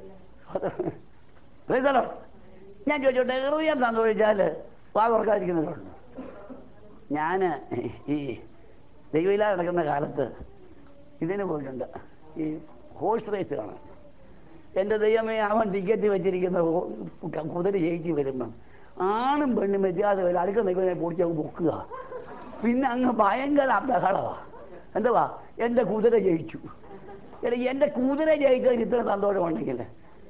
Praise the Lord. ഞാൻ ചോദിച്ചോട്ടെ ഹൃദയം സന്തോഷിച്ചാൽ വാ തുറക്കാതിരിക്കുന്നവരുണ്ട് ഞാൻ ഈ ദൈവയില്ലാതെ നടക്കുന്ന കാലത്ത് ഇതിന് പോയിട്ടുണ്ട് ഈ ഹോഴ്സ് റേസ് കാണാൻ എൻ്റെ ദൈവമേ അവൻ ടിക്കറ്റ് വെച്ചിരിക്കുന്ന ഹോ- ക- കുതിര ജയിച്ച് വരുമ്പം ആണും പെണ്ണും വ്യത്യാസം വരും അടുക്ക നിൽക്കുന്നതിനെ പൊടിച്ച് അങ്ങ് പൊക്കുക പിന്നെ അങ്ങ് ഭയങ്കര ബഹളമാണ് എന്തുവാ എൻ്റെ കുതിര ജയിച്ചു എടാ എൻ്റെ കുതിര ജയിച്ചതിന് ഇത്ര സന്തോഷമുണ്ടെങ്കിൽ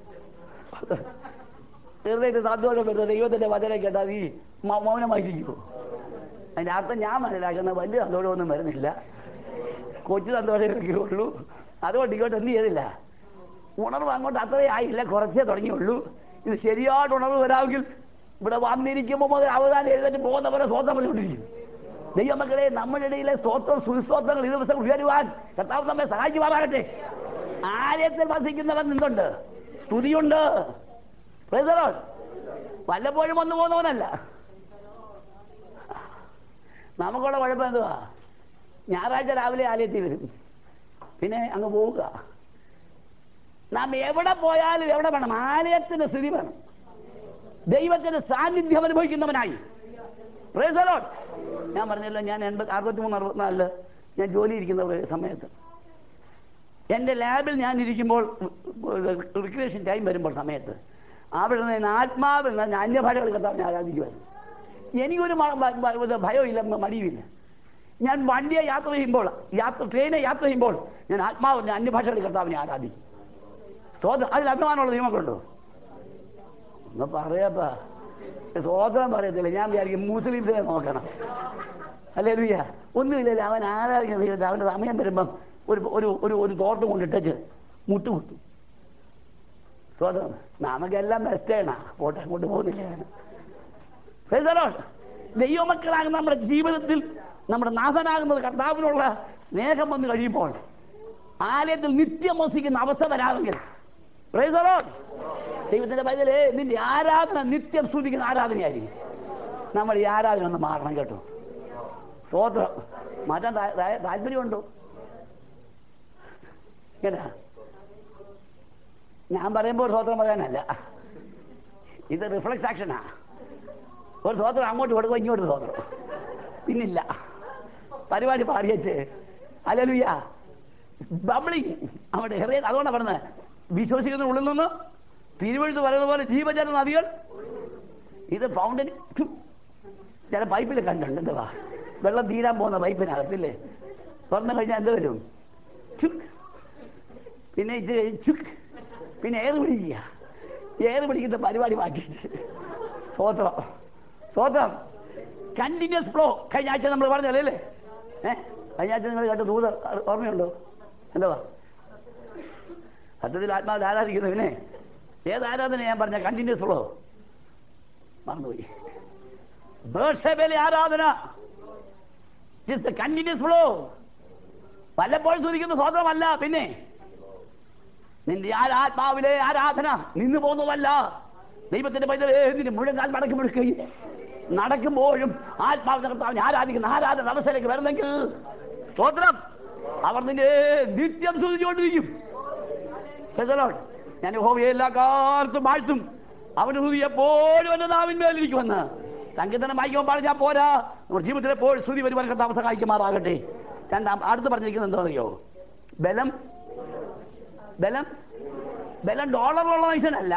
ഹൃദയത്തിൽ സന്തോഷം വരുന്നത് ദൈവത്തിൻ്റെ വചനം കേട്ടാൽ നീ മൗ- മൗനമായിരിക്കുമോ അതിൻ്റെ അർത്ഥം ഞാൻ മനസ്സിലാക്കുന്ന വലിയ സന്തോഷമൊന്നും വരുന്നില്ല കൊച്ചു സന്തോഷമൊക്കെ ഉള്ളൂ അതുകൊണ്ട് ഇങ്ങോട്ട് എന്ത് ചെയ്തില്ല ഉണർവ് അങ്ങോട്ട് അത്രേ ആയില്ല കുറച്ചേ തുടങ്ങിയുള്ളൂ ഇത് ശരിയായിട്ട് ഉണർവ് വരാമെങ്കിൽ ഇവിടെ വന്നിരിക്കുമ്പോൾ മുതൽ അവതാരം എഴുന്നേറ്റ് പോകുന്നവരെ സ്വന്തം പറഞ്ഞുകൊണ്ടിരിക്കും ദൈവമക്കളെ നമ്മുടെ ഇടയിലെ സ്തോത്രം സുസ്തോത്രങ്ങൾ ഈ ദിവസം ഉയരുവാൻ കർത്താവ് നമ്മെ സഹായിക്കുമാറാകട്ടെ ആലയത്തിൽ വസിക്കുന്നവൻ നിന്നുണ്ട് സ്തുതിയുണ്ട് Praise the Lord. വല്ലപ്പോഴും വന്നു പോകുന്നവനല്ല നമുക്കുള്ള കുഴപ്പം എന്തുവാ ഞായറാഴ്ച രാവിലെ ആലയത്തിൽ വരും പിന്നെ അങ്ങ് പോവുക നാം എവിടെ പോയാലും എവിടെ വേണം ആലയത്തിന് സ്ഥിതി വേണം ദൈവത്തിന്റെ സാന്നിധ്യം അനുഭവിക്കുന്നവനായി Praise the Lord. ഞാൻ പറഞ്ഞല്ലോ ഞാൻ എൺപത് അറുപത്തി മൂന്ന് അറുപത്തിനാലില് ഞാൻ ജോലി ഇരിക്കുന്ന ഒരു സമയത്ത് എൻ്റെ ലാബിൽ ഞാൻ ഇരിക്കുമ്പോൾ റിക്രിയേഷൻ ടൈം വരുമ്പോൾ സമയത്ത് അവിടെ നിന്ന് ഞാൻ ആത്മാവിൽ നിന്ന് ഞാൻ അന്യഭാഷകൾ കത്താൻ ആരാധിക്കുമായിരുന്നു എനിക്കൊരു മ- മ- മ- ഇത് ഭയമില്ല മ- മടിയുമില്ല ഞാൻ വണ്ടിയെ യാത്ര ചെയ്യുമ്പോൾ യാത്ര ട്രെയിനെ യാത്ര ചെയ്യുമ്പോൾ ഞാൻ ആത്മാവ് ഞാൻ അന്യഭാഷകൾ കർത്താവിനെ ആരാധിക്കും സ്തോത്രം അതിൽ അഭിമാനമുള്ള നിയമങ്ങളുണ്ടോ ഒന്ന് പറയാപ്പാ സ്തോത്രം പറയത്തില്ല ഞാൻ വിചാരിക്കും മുസ്ലിംസിനെ നോക്കണം അല്ലേ ലുയ്യ ഒന്നുമില്ലല്ലോ അവൻ ആരാധിക്കുന്ന ദൈവത്തെ അവൻ്റെ സമയം വരുമ്പം ഒരു ഒരു ഒരു ഒരു തോട്ടം കൊണ്ടിട്ടച്ച് മുട്ടുകുത്തും സ്തോത്രം നമുക്കെല്ലാം ബെസ്റ്റാണ് പോട്ടെ അങ്ങോട്ട് പോകുന്നില്ല ഞാൻ Praise the Lord. ദൈവമക്കളാകുന്ന നമ്മുടെ ജീവിതത്തിൽ നമ്മുടെ നാഥനാകുന്നത് കർത്താവിനുള്ള സ്നേഹം വന്നു കഴിയുമ്പോൾ ആലയത്തിൽ നിത്യം വസിക്കുന്ന അവസ്ഥ വരാമെങ്കിൽ Praise the Lord. ദൈവത്തിന്റെ പൈതലേ നിന്റെ ആരാധന നിത്യം സ്തുതിക്കുന്ന ആരാധനയായിരിക്കും നമ്മൾ ഈ ആരാധന ഒന്ന് മാറണം കേട്ടോ സ്തോത്രം മാറ്റാൻ താ- താ- താല്പര്യമുണ്ടോ ഇങ്ങനെ ഞാൻ പറയുമ്പോൾ സ്തോത്രം പറയാനല്ല ഇത് റിഫ്ലക്സ് ആക്ഷനാ ഒരു സ്തോത്രം അങ്ങോട്ട് കൊടുക്കും ഇങ്ങോട്ട് സ്തോത്രം പിന്നില്ല പരിപാടി പാടിയച്ച് അലലുയ ബബ്ലിങ് അവിടെ ഹൃദയ അതുകൊണ്ടാണ് പറഞ്ഞത് വിശ്വസിക്കുന്ന ഉള്ളിൽ നിന്ന് തിരുവഴുത്ത് പറയുന്ന പോലെ ജീവജല നദികൾ ഇത് ഫൗണ്ടൻ ചില പൈപ്പിൽ കണ്ടുണ്ട് എന്തുവാ വെള്ളം തീരാൻ പോകുന്ന പൈപ്പിനകത്തില്ലേ തുറന്നു കഴിഞ്ഞാൽ എന്ത് വരും ചുക്ക് പിന്നെ ഇച്ചിരി ചുക്ക് പിന്നെ ഏത് പിടിക്കുക ഏത് പിടിക്കുന്ന പരിപാടി മാറ്റിയിട്ട് സ്തോത്രം സ്തോത്രം കണ്ടിന്യൂസ് ഫ്ലോ കഴിഞ്ഞ ആഴ്ച നമ്മൾ പറഞ്ഞല്ലേ അല്ലേ ഏഹ് കഴിഞ്ഞ ആഴ്ച നിങ്ങൾ കേട്ട ദൂത ഓർമ്മയുണ്ടോ എന്താ സത്യത്തിൽ ആത്മാവിൽ ആരാധിക്കുന്നു പിന്നെ ഏത് ആരാധന ഞാൻ പറഞ്ഞ കണ്ടിന്യൂസ് ഫ്ലോ മറന്നുപോയി ബേർഷേബയിലെ ആരാധന ഇറ്റ്സ് എ കണ്ടിന്യൂസ് ഫ്ലോ വല്ലപ്പോഴും സ്തുതിക്കുന്ന സ്വതന്ത്രമല്ല പിന്നെ നിന്റെ ആരാത്മാവിലെ ആരാധന നിന്നു പോകുന്നതല്ല ദൈവത്തിന്റെ പൈതലേ നിന്റെ മുഴുവൻ കാൽ മടക്കി മുഴുക്കുകയും നടക്കുമ്പോഴും ആത്മാവിന്റെ കർത്താവിനെ ആരാധിക്കുന്ന ആരാധന അവസ്ഥയിലേക്ക് വരുന്നെങ്കിൽ സ്തോത്രം അവർ നിന്നെ നിത്യം സ്തുതിച്ചുകൊണ്ടിരിക്കും Praise the Lord. ഞാൻ ഹോവിയെ എല്ലാ കാലത്തും വാഴ്ത്തും അവന്റെ സ്തുതി എപ്പോഴും എന്റെ നാവിന്മേലിരിക്കുമെന്ന് സംഗീതനം വായിക്കുമ്പോൾ പറഞ്ഞാൽ പോരാ നമ്മുടെ ജീവിതത്തിൽ എപ്പോഴും സ്തുതി വരുവാൻ കർത്താവ് സഹായിക്കുമാറാകട്ടെ രണ്ടാം അടുത്ത് പറഞ്ഞിരിക്കുന്നത് എന്താ അറിയോ ബലം ബലം ബലം ഡോളറിലുള്ള മനുഷ്യനല്ല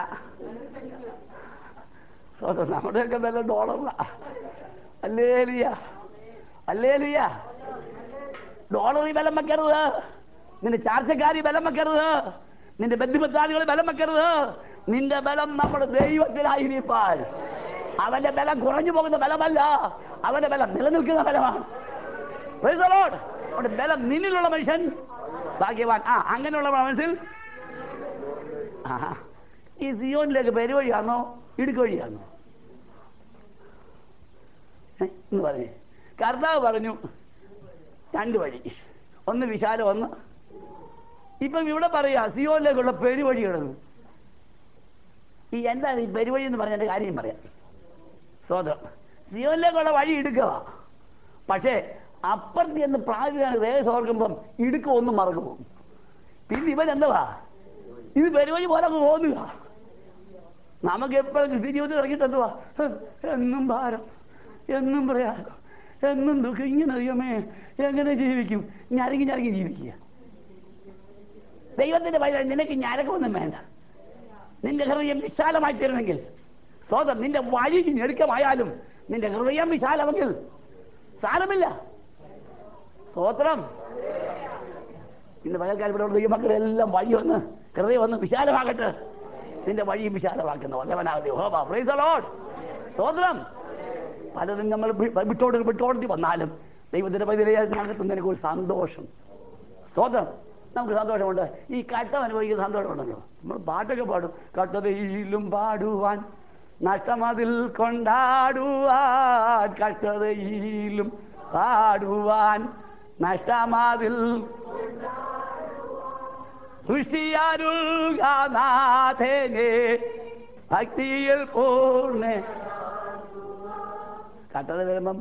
സ്വതം നമ്മുടെയൊക്കെ ബലം ഡോളറില അല്ലേലിയ അല്ലേലിയ ഡോളറിൽ ബലം വെക്കരുത് നിന്റെ ചാർച്ചക്കാരി ബലം വെക്കരുത് നിന്റെ ബന്ധുബദ്ധാദികൾ ബലം വെക്കരുത് നിന്റെ ബലം നമ്മുടെ ദൈവത്തിലായിരിക്കാൻ അവന്റെ ബലം കുറഞ്ഞു പോകുന്ന ബലമല്ല അവന്റെ ബലം നിലനിൽക്കുന്ന ബലമാണ് Praise the Lord. അവന്റെ ബലം നിന്നിലുള്ള മനുഷ്യൻ ഭാഗ്യവാൻ ആ അങ്ങനെയുള്ള മനസ്സിൽ ആഹാ. ഈ സിയോനിലേക്ക് പെരുവഴിയാണോ ഇടുക്ക് വഴിയാണോ ഏ? എന്ന് പറഞ്ഞേ കർത്താവ് പറഞ്ഞു രണ്ട് വഴി ഒന്ന് വിശാലം ഒന്ന് ഇപ്പം ഇവിടെ പറയാ സിയോനിലേക്കുള്ള പെരുവഴികളെന്ന് ഈ എന്താണ് ഈ പെരുവഴി എന്ന് പറഞ്ഞ കാര്യം പറയാം സ്വതം സിയോനിലേക്കുള്ള വഴി ഇടുക്കുക പക്ഷേ അപ്പുറത്ത് എന്ന് പ്രാചീന ദേശം ഓർക്കുമ്പം ഇടുക്കം ഒന്നും മറന്നു പോകും പിന്നെ ഇവൻ എന്തുവാ ഇത് പെരുവഴി പോലെ അങ്ങ് തോന്നുക നമുക്ക് എപ്പോഴും ക്രിസ്ത്യ ജീവിതത്തിൽ ഇറങ്ങിയിട്ട് എന്തുവാ ഹ്, എന്നും ഭാരം എന്നും പ്രയാസം എന്നും ദുഃഖം ഇങ്ങനെ അറിയാമേ എങ്ങനെ ജീവിക്കും ഞരങ്ങി ഞരങ്ങി ജീവിക്കുക ദൈവത്തിന്റെ പൈതൽ നിനക്ക് ഞരക്കമൊന്നും വേണ്ട നിന്റെ ഹൃദയം വിശാലമായി തീരണമെങ്കിൽ സ്വതം നിന്റെ വഴി ഞെരുക്കമായാലും നിന്റെ ഹൃദയം വിശാലമെങ്കിൽ സാരമില്ല സ്തോത്രം ഇന്ന് പകൽക്കാലം ദൈവമക്കളെല്ലാം വഴി വന്ന് ഹൃദയം ഒന്ന് വിശാലമാകട്ടെ നിന്റെ വഴിയും വിശാലമാക്കുന്ന വല്ലവനാകട്ടെ ഹോബ പ്രൈസ് ലോഡ് സ്തോത്രം പലരും നമ്മൾ വി- വിട്ടോട് വിട്ടോടത്തി വന്നാലും ദൈവത്തിന്റെ പതിനകത്ത് നിനക്ക് ഒരു സന്തോഷം സ്തോത്രം നമുക്ക് സന്തോഷമുണ്ട് ഈ കട്ടം അനുഭവിക്കുന്ന സന്തോഷമുണ്ടല്ലോ നമ്മൾ പാട്ടൊക്കെ പാടും കട്ടതയിലും പാടുവാൻ നഷ്ടമതിൽ കൊണ്ടാടുവാൻ കഷ്ടതയിലും പാടുവാൻ നഷ്ടമതിൽ സൃഷ്ടിയാരുൾഗാനാഥനെ ഭക്തിയിൽ പൂർണ്ണ കട്ടത വരുമ്പം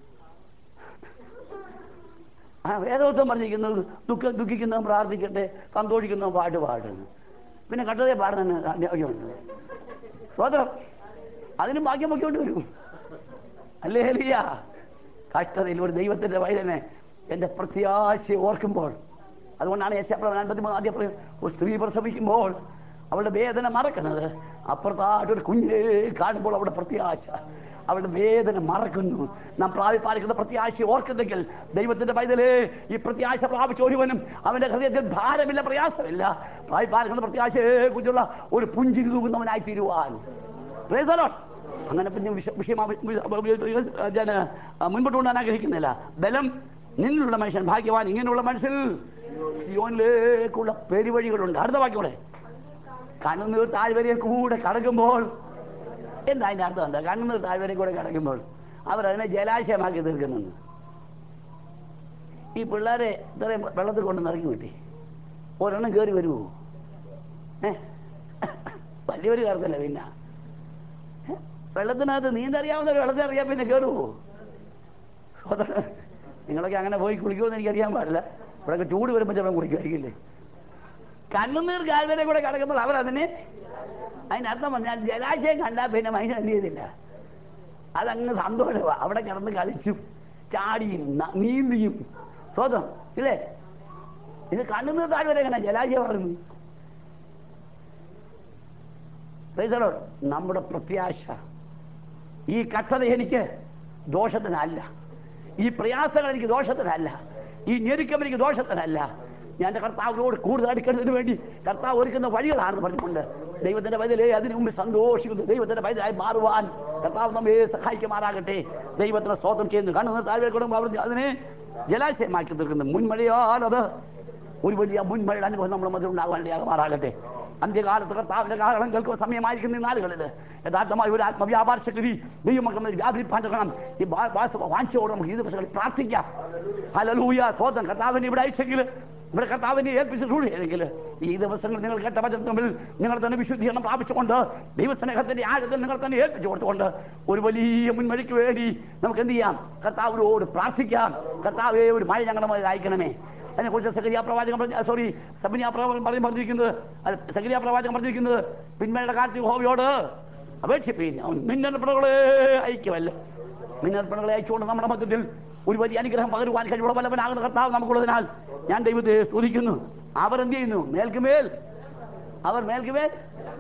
ആ വേദോത്വം പറഞ്ഞിരിക്കുന്നത് ദുഃഖ ദുഃഖിക്കുന്നവൻ പ്രാർത്ഥിക്കട്ടെ സന്തോഷിക്കുന്നവൻ പാട്ട് പാടുന്നു പിന്നെ കട്ടതയെ പാടുന്ന ആവശ്യമുണ്ട് സ്വതം അതിനും ഭാഗ്യം പൊക്കോട്ട് വരും അല്ലേ ഹലിയ കഷ്ടതയിൽ ഒരു ദൈവത്തിന്റെ വൈദ്യനെ എൻ്റെ പ്രത്യാശയെ ഓർക്കുമ്പോൾ അതുകൊണ്ടാണ് യേശപ്രവൻ അൻപത്തി മൂന്ന് ആദ്യം പറയും ഒരു സ്ത്രീ പ്രസവിക്കുമ്പോൾ അവളുടെ വേദന മറക്കുന്നത് അപ്പുറത്തായിട്ടൊരു കുഞ്ഞിനെ കാണുമ്പോൾ അവളുടെ പ്രത്യാശ അവളുടെ വേദന മറക്കുന്നു നാം പ്രാപിപ്പാലിക്കുന്ന പ്രത്യാശയെ ഓർക്കുന്നെങ്കിൽ ദൈവത്തിന്റെ പൈതലേ ഈ പ്രത്യാശ പ്രാപിച്ച ഒരുവനും അവന്റെ ഹൃദയത്തിൽ ഭാരമില്ല പ്രയാസമില്ല പ്രാപിപ്പാലിക്കുന്ന പ്രത്യാശയെ കുറിച്ചുള്ള ഒരു പുഞ്ചിരി തൂകുന്നവനായി തീരുവാൻ Praise the Lord. അങ്ങനെ പിന്നെ വിഷ- വിഷയം ആവ- വി- വി- ഞാൻ ആ, മുൻപോട്ട് കൊണ്ടുപോകാൻ ആഗ്രഹിക്കുന്നില്ല ബലം നിന്നുള്ള മനുഷ്യൻ ഭാഗ്യവാൻ ഇങ്ങനെയുള്ള മനുഷ്യൻ സിയോനിലേക്കുള്ള പെരുവഴികളുണ്ട് അടുത്ത വാക്യോടെ കണ്ണുനീർ താഴ്വരയെ കൂടെ കടക്കുമ്പോൾ എന്താ അതിൻ്റെ അർത്ഥം എന്താ കണ്ണുനീർ താഴ്വരയെ കൂടെ കടക്കുമ്പോൾ അവരതിനെ ജലാശയമാക്കി തീർക്കുന്നു ഈ പിള്ളേരെ ഇത്രയും വെള്ളത്തിൽ കൊണ്ട് നിറക്കി വിട്ടി ഒരെണ്ണം കയറി വരുമോ ഏ വലിയൊരു കയറത്തില്ല പിന്നെ ഏ? വെള്ളത്തിനകത്ത് നീന്തറിയാവുന്ന വെള്ളത്തിൽ അറിയാൻ പിന്നെ കയറുമോ സഹോദരൻ, നിങ്ങളൊക്കെ അങ്ങനെ പോയി കുളിക്കുമെന്ന് എനിക്കറിയാൻ പാടില്ല ഇവിടെയൊക്കെ ചൂട് വരുമ്പോൾ ചിലപ്പോൾ കുളിക്കുമായിരിക്കില്ലേ കണ്ണുനീർ കാൽവരെ കൂടെ കിടക്കുമ്പോൾ അവർ അതിന് അതിനർത്ഥം പറഞ്ഞാൽ ജലാശയം കണ്ടാൽ പിന്നെ മനുഷ്യൻ എന്ത് ചെയ്തില്ല അതങ്ങ് സന്തോഷമാണ് അവിടെ കിടന്ന് കളിച്ചും ചാടിയും ന- നീന്തിയും സ്വതം ഇല്ലേ ഇത് കണ്ണുനീർ താഴ്വരെ എങ്ങനെ ജലാശയം പറഞ്ഞു Praise the Lord. നമ്മുടെ പ്രത്യാശ ഈ കഷ്ടത എനിക്ക് ദോഷത്തിനല്ല ഈ പ്രയാസങ്ങൾ എനിക്ക് ദോഷത്തിനല്ല ഈ ഞെരുക്കം എനിക്ക് ദോഷത്തിനല്ല ഞാൻ എൻ്റെ കർത്താവിനോട് കൂടുതൽ അടുക്കുന്നതിന് വേണ്ടി കർത്താവ് ഒരുക്കുന്ന വഴികളാണെന്ന് പറഞ്ഞുകൊണ്ട് ദൈവത്തിന്റെ വയതിലെ അതിനു മുമ്പ് സന്തോഷിക്കുന്നു ദൈവത്തിന്റെ വയതിലായി മാറുവാൻ കർത്താവ് നമ്മെ സഹായിക്കുമാറാകട്ടെ ദൈവത്തിന് സ്തോത്രം ചെയ്യുന്നു കണ്ണു താഴെ കൊടുക്കുമ്പോൾ അവർ അതിനെ ജലാശയമാക്കി തീർക്കുന്നു മുൻമഴയാൽ അത് ഒരു വലിയ മുൻമഴയുടെ അനുഭവം നമ്മുടെ മധ്യ ഉണ്ടാകാനിടയാകുമാറാകട്ടെ അന്ത്യകാലത്ത് കർത്താവിന്റെ കാരണം കേൾക്കുന്ന സമയമായിരിക്കുന്ന ഈ നാളുകളിൽ യഥാർത്ഥമായി ഒരു ആത്മവ്യാപാര ശക്തി ദൈവമക്കൾ വ്യാപരിപ്പാൻ തുടങ്ങണം ഈ വാ- വാസ- വാഞ്ചയോടെ നമുക്ക് ഈ ദിവസങ്ങളിൽ പ്രാർത്ഥിക്കാം ഹലലൂയ സ്വതം കർത്താവിനെ ഇവിടെ അയച്ചെങ്കിൽ ഇവിടെ കർത്താവിനെ ഏൽപ്പിച്ചിട്ടുണ്ടെങ്കിൽ ഈ ദിവസങ്ങൾ നിങ്ങൾ കേട്ട വചനം തമ്മിൽ നിങ്ങൾ തന്നെ വിശുദ്ധീകരണം പ്രാപിച്ചുകൊണ്ട് ദൈവസ്നേഹത്തിന്റെ ആഴത്തിൽ നിങ്ങൾ തന്നെ ഏൽപ്പിച്ചു കൊടുത്തുകൊണ്ട് ഒരു വലിയ മുൻവഴിക്ക് വേണ്ടി നമുക്ക് എന്ത് ചെയ്യാം കർത്താവിനോട് പ്രാർത്ഥിക്കാം കർത്താവെ ഒരു മഴ ഞങ്ങളുടെ മേൽ അയക്കണമേ അതിനെക്കുറിച്ച് സക്രിയ പ്രവാചകൻ പറഞ്ഞ സോറി സബിനിയ പ്രവാചകൻ പറഞ്ഞ് പറഞ്ഞിരിക്കുന്നത് അല്ല, സക്രിയ പ്രവാചകൻ പറഞ്ഞിരിക്കുന്നത് പിന്മയുടെ കാറ്റ് ഹോവിയോട് അപേക്ഷിപ്പീൻ അവൻ മിന്നൽപ്പടകളെ അയക്കുമല്ലോ മിന്നൽപ്പടകളെ അയച്ചുകൊണ്ട് നമ്മുടെ മധ്യത്തിൽ ഒരു വലിയ അനുഗ്രഹം പകരുവാൻ കഴിവുള്ള ബലവനാകുന്ന കർത്താവ് നമുക്കുള്ളതിനാൽ ഞാൻ ദൈവത്തെ സ്തുതിക്കുന്നു അവർ എന്ത് ചെയ്യുന്നു മേൽക്കുമേൽ അവർ മേൽക്കുമേൽ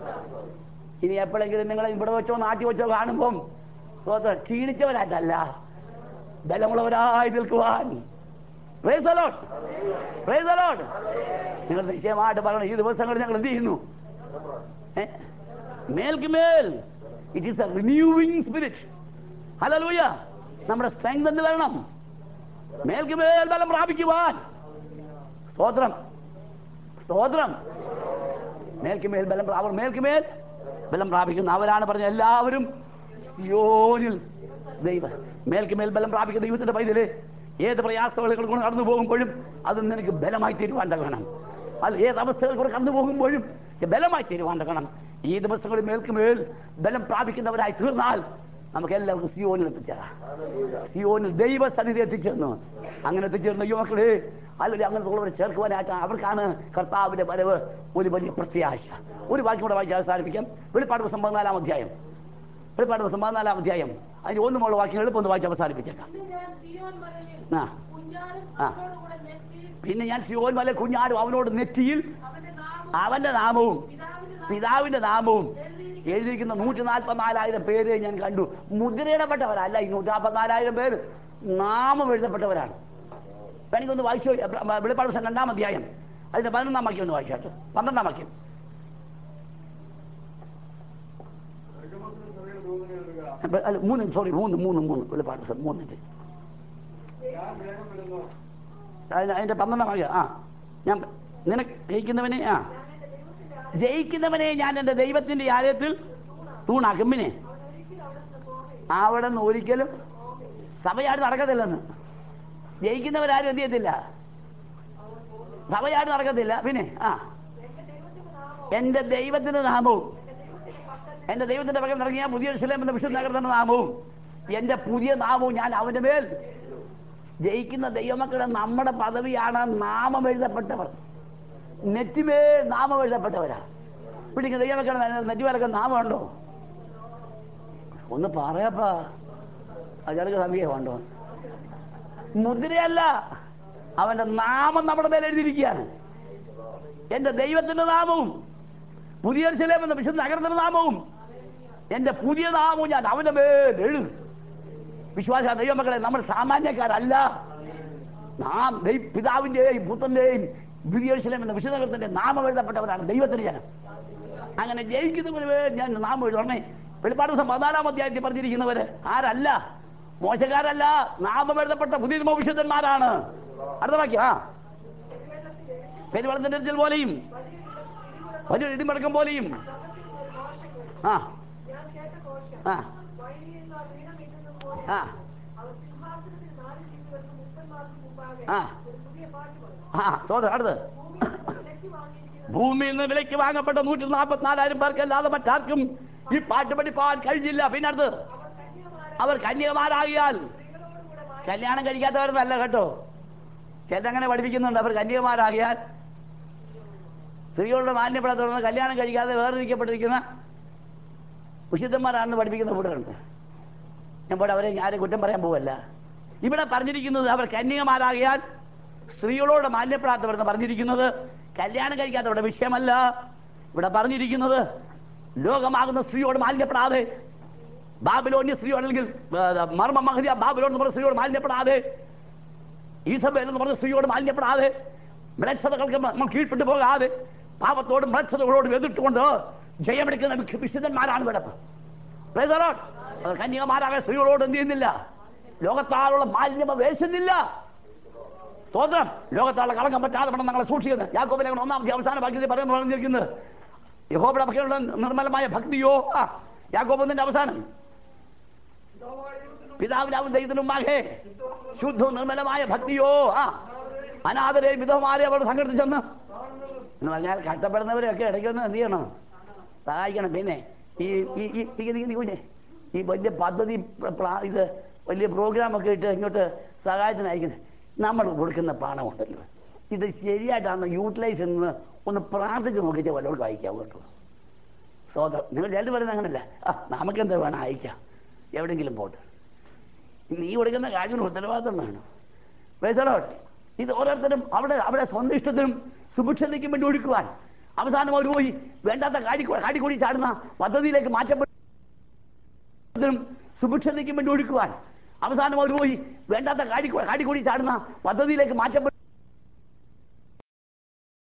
ഇനി എപ്പോഴെങ്കിലും നിങ്ങൾ ഇവിടെ വെച്ചോ നാട്ടി വെച്ചോ കാണുമ്പം സ്വതന്ത്രം ക്ഷീണിച്ചവരായിട്ടല്ല ബലമുള്ളവരായി നിൽക്കുവാൻ Praise the Lord. Praise the Lord. നിങ്ങൾ നിശ്ചയമായിട്ട് പറയണം ഈ ദിവസങ്ങളിൽ ഞങ്ങൾ എന്ത് ചെയ്യുന്നു ഏ? മേൽക്ക് മേൽ it is a renewing spirit hallelujah നമ്മുടെ സ്ട്രെങ്ത് എന്ത് വരണം മേൽക്ക് മേൽ ബലം പ്രാപിക്കുവാൻ സ്തോത്രം സ്തോത്രം മേൽക്ക് മേൽ ബലം പ്രാ- അവർ മേൽക്ക് മേൽ ബലം പ്രാപിക്കുന്നു അവരാണ് പറഞ്ഞ എല്ലാവരും സിയോനിൽ ദൈവ മേൽക്ക് മേൽ ബലം പ്രാപിക്കുന്ന ദൈവത്തിന്റെ പൈതല് ഏത് പ്രയാസങ്ങൾ കൊണ്ട് കടന്നു പോകുമ്പോഴും അത് നിനക്ക് ബലമായി തീരുവാൻ തകണം അത് ഏത് അവസ്ഥകൾ കൂടെ കടന്നു പോകുമ്പോഴും ഇത് ബലമായി തീരുവാൻ തകണം ഈ ദിവസങ്ങളിൽ മേൽക്ക് മേൽ ബലം പ്രാപിക്കുന്നവരായി തീർന്നാൽ നമുക്ക് എല്ലാവർക്കും സിയോനിൽ എത്തിച്ചേരാം സിയോനിൽ ദൈവസന്നിധി എത്തിച്ചേർന്നു അങ്ങനെ എത്തിച്ചേർന്ന യുവാക്കളെ അല്ലെങ്കിൽ അങ്ങനത്തെ ഉള്ളവരെ ചേർക്കുവാനായിട്ട് അവർക്കാണ് കർത്താവിന്റെ വരവ് ഒരു വലിയ പ്രത്യാശ ഒരു വാക്യം കൂടെ വായിച്ച് അവസാനിപ്പിക്കാം വെളിപ്പാട് ദിവസം പതിനാലാം അധ്യായം വെളിപ്പാട് ദിവസം പതിനാലാം അധ്യായം അതിന് ഒന്നുമുള്ള വാക്യം എളുപ്പം ഒന്ന് വായിച്ച് അവസാനിപ്പിച്ചേക്കാം ഇന്ന് ഞാൻ സിയോൻ മലയിൽ ആ കുഞ്ഞാടും ആ. അവനോടുകൂടെ നെറ്റിയിൽ പിന്നെ ഞാൻ സിയോൻ മല കുഞ്ഞാടും അവനോട് നെറ്റിയിൽ അവന്റെ നാമം അവന്റെ നാമവും പിതാവിന്റെ നാമം പിതാവിന്റെ നാമവും എഴുതിയിരിക്കുന്നു. എഴുതിയിരിക്കുന്ന നൂറ്റി നാൽപ്പത്തിനാലായിരം പേര് ഞാൻ കണ്ടു മുദ്രയിടപ്പെട്ടവരല്ല ഈ നൂറ്റി നാൽപ്പത്തിനാലായിരം പേര് നാമം എഴുതപ്പെട്ടവരാണ് വേണമെങ്കിൽ ഒന്ന് വായിച്ചു വെളിപ്പാട് ദിവസം രണ്ടാം അധ്യായം അതിന്റെ പതിനൊന്നാം വാക്യം ഒന്ന് വായിച്ചാട്ട് പന്ത്രണ്ടാം വാക്യം രംഗമത്തിന് സഭയുടെ ദൂതനെ എഴുതുക അപ്പൊ- അല്ല മൂന്ന് സോറി മൂന്ന് മൂന്ന് മൂന്ന് വെളിപ്പാട് ദിവസം മൂന്നിന്റെ ഞാൻ വേഗം വരുന്നു അതിന് അതിന്റെ പന്ത്രണ്ടാം വാക്യം ആ ഞാൻ നിനക്ക് ജയിക്കുന്നവനെ ആ ഞാൻ എന്റെ ദൈവത്തിന്റെ ആലയം ജയിക്കുന്നവനെ ഞാൻ എൻ്റെ ദൈവത്തിന്റെ ആലയത്തിൽ തൂണാക്കും പിന്നെ അവൻ ഒരിക്കലും അവിടെ നിന്ന് പോകയില്ല അവിടെ നിന്ന് ഒരിക്കലും സഭയാട് നടക്കത്തില്ലെന്ന് ജയിക്കുന്നവരാരും എന്ത് ചെയ്യത്തില്ല സഭയാട് നടക്കത്തില്ല പിന്നെ ആ എന്റെ ദൈവത്തിന്റെ നാമവും എൻ്റെ ദൈവത്തിന്റെ നാമവും എന്റെ ദൈവത്തിന്റെ പക്കൽ എൻ്റെ ദൈവത്തിന്റെ പകൽ ഇറങ്ങിയ പുതിയ ശിലം എന്ന വിശുദ്ധ നഗരത്തിന്റെ നാമവും എൻ്റെ പുതിയ നാമവും ഞാൻ അവന്റെ മേൽ ജയിക്കുന്ന ദൈവമക്കളുടെ നമ്മുടെ പദവിയാണ് നാമം എഴുതപ്പെട്ടവർ നെറ്റിമേൽ നാമം എഴുതപ്പെട്ടവരാ പിടിക്കുന്ന ദൈവമക്കളുടെ നെറ്റിമേലൊക്കെ നാമമുണ്ടോ ഒന്ന് പറയപ്പാ അയാൾക്ക് സംശയമുണ്ടോ മുദ്രയല്ല അവന്റെ നാമം നമ്മുടെ മേൽ എഴുതിയിരിക്കുകയാണ് എന്റെ ദൈവത്തിന്റെ നാമവും പുതിയ ശിലം എന്ന വിശുദ്ധ നഗരത്തിന്റെ നാമവും എന്റെ പുതിയ നാമവും ഞാൻ അവന്റെ മേൽ എഴുതും വിശ്വാസ ദൈവമക്കളെ നമ്മൾ സാമാന്യക്കാരല്ല നാം ദൈ- പിതാവിന്റെയും പുത്രന്റെയും പുതിയ ശിലം എന്ന വിശുദ്ധ നഗരത്തിന്റെ നാമം എഴുതപ്പെട്ടവരാണ് ദൈവത്തിന്റെ ജനം അങ്ങനെ ജയിക്കുന്നവന് വേണ്ടി ഞാൻ നാമം എഴുതണേ വെളിപ്പാട് ദിവസം പതിനാലാം അധ്യായത്തിൽ പറഞ്ഞിരിക്കുന്നവര് ആരല്ല മോശക്കാരല്ല നാമം എഴുതപ്പെട്ട പുതിയ വിശുദ്ധന്മാരാണ് അടുത്ത വാക്യം ആ പെരുവെള്ളത്തിന്റെ ഇടിച്ചിൽ പോലെയും വലിയ ഇടിമുഴക്കം പോലെയും ആ ഞാൻ കേട്ട ഘോഷം ആ വഴിയിൽ വീണമിട്ടുന്നത് പോലെ ആ അവർ സിംഹാസനത്തിൽ നാല് ജീവികൾക്ക് മുപ്പന്മാർക്ക് മുമ്പാകെ ആ. ഒരു പുതിയ പാട്ട് പറഞ്ഞു ആ സോദര അടുത്ത് ഭൂമിയിൽ നിന്ന് ഭൂമിയിൽ നിന്ന് വിലക്കി വാങ്ങിയിരിക്കുന്ന വിലയ്ക്ക് വാങ്ങപ്പെട്ട നൂറ്റി നാൽപ്പത്തിനാലായിരം പേർക്ക് അല്ലാതെ മറ്റാർക്കും ഈ പാട്ട് പഠിപ്പാൻ കഴിഞ്ഞില്ല പിന്നെ അടുത്ത് അവർ അവർ കന്യകമാരായ കന്യകമാരാകിയാൽ സ്ത്രീകളോടുകൂടെ മായ കല്യാണം കഴിക്കാത്തവരല്ല കേട്ടോ ചിലങ്ങനെ പഠിപ്പിക്കുന്നുണ്ട് അവർ കന്യകമാരാകിയാൽ സ്ത്രീകളുടെ മാന്യപ്പെടാത്തവർ കല്യാണം കഴിക്കാതെ വേർതിരിക്കപ്പെട്ടിരിക്കുന്ന വിശുദ്ധന്മാരാണെന്ന് പഠിപ്പിക്കുന്ന കൂട്ടരുണ്ട് ഞാൻ പോട്ടെ അവരെ ആരും കുറ്റം പറയാൻ പോവല്ല ഇവിടെ പറഞ്ഞിരിക്കുന്നത് അവർ കന്യകമാരാകിയാൽ സ്ത്രീകളോട് മാന്യപ്പെടാത്തവരെന്ന് പറഞ്ഞിരിക്കുന്നത് കല്യാണം കഴിക്കാത്തവരുടെ വിഷയമല്ല ഇവിടെ പറഞ്ഞിരിക്കുന്നത് ലോകമാകുന്ന സ്ത്രീയോട് മാന്യപ്പെടാതെ ബാബിലോന്യ സ്ത്രീയോട് അല്ലെങ്കിൽ മർമ്മ മഹദിയ ബാബിലോൺ എന്ന് പറഞ്ഞ സ്ത്രീയോട് മാന്യപ്പെടാതെ ഈസബേൽ എന്ന് പറഞ്ഞ സ്ത്രീയോട് മാന്യപ്പെടാതെ മ്ലേച്ഛതകൾക്ക് നമ്മൾ കീഴ്പ്പെട്ടു പോകാതെ പാപത്തോടും മ്ലേച്ഛതകളോടും എതിർത്തുകൊണ്ട് ജയമെടുക്കുന്ന വിശു- വിശുദ്ധന്മാരാണ് കിടപ്പ് Praise the Lord. അത് കന്യകമാരായ സ്ത്രീകളോട് എന്ത് ചെയ്യുന്നില്ല ലോകത്താലുള്ള മാലിന്യം വേശുന്നില്ല സ്തോത്രം ലോകത്താലുള്ള കളങ്കം പറ്റാതെ വേണം ഞങ്ങളെ സൂക്ഷിക്കുന്നത് യാക്കോബിലെ ഒന്നാമത്തെ അവസാന ഭാഗ്യത്തിൽ പറയുന്നു പറഞ്ഞിരിക്കുന്നത് യഹോബയുടെ ഭക്തിയുള്ള നിർമ്മലമായ ഭക്തിയോ ആ യാക്കോബിന്റെ അവസാനം പിതാവിനാവും ദൈവത്തിനും മാകെ ശുദ്ധവും നിർമ്മലമായ ഭക്തിയോ ആ അനാഥരെയും വിധവമാരെ അവർ സംഘടിച്ചെന്ന് എന്ന് പറഞ്ഞാൽ കഷ്ടപ്പെടുന്നവരെയൊക്കെ ഇടയ്ക്കൊന്ന് എന്ത് ചെയ്യണം സഹായിക്കണം പിന്നെ ഈ ഈ ഈ ഈ- ഈ- ഈ കുഞ്ഞെ ഈ വലിയ പദ്ധതി പ്ര- പ്ലാ- ഇത് വലിയ പ്രോഗ്രാമൊക്കെ ഇട്ട് ഇങ്ങോട്ട് സഹായത്തിന് അയക്കുന്നത് നമ്മൾ കൊടുക്കുന്ന പണമുണ്ടല്ലോ ഇത് ശരിയായിട്ടാണ് യൂട്ടിലൈസ് എന്ന് ഒന്ന് പ്രാർത്ഥിച്ച് നോക്കിയിട്ട് വല്ലവർക്കും അയക്കാം കേട്ടോ സ്വതം നിങ്ങൾ ചിലർ പറയുന്നത് അങ്ങനല്ല ആ നമുക്കെന്താ വേണം അയക്കാം എവിടെയെങ്കിലും പോട്ടെ നീ കൊടുക്കുന്ന കാര്യത്തിന് ഉത്തരവാദിത്തം വേണം വേസലോട്ട് ഇത് ഓരോരുത്തരും അവിടെ അവിടെ സ്വന്തം ഇഷ്ടത്തിനും സുഭിക്ഷതയ്ക്കും വേണ്ടി ഒഴുക്കുവാൻ അവസാനം അവർ പോയി വേണ്ടാത്ത കാടി കാടിക്കൂടി ചാടുന്ന പദ്ധതിയിലേക്ക് മാറ്റപ്പെടും സുഭിക്ഷതയ്ക്കും വേണ്ടി ഒഴുക്കുവാൻ അവസാനം അവർ പോയി വേണ്ടാത്ത കാടി കാടിക്കൂടി ചാടുന്ന പദ്ധതിയിലേക്ക് മാറ്റപ്പെടും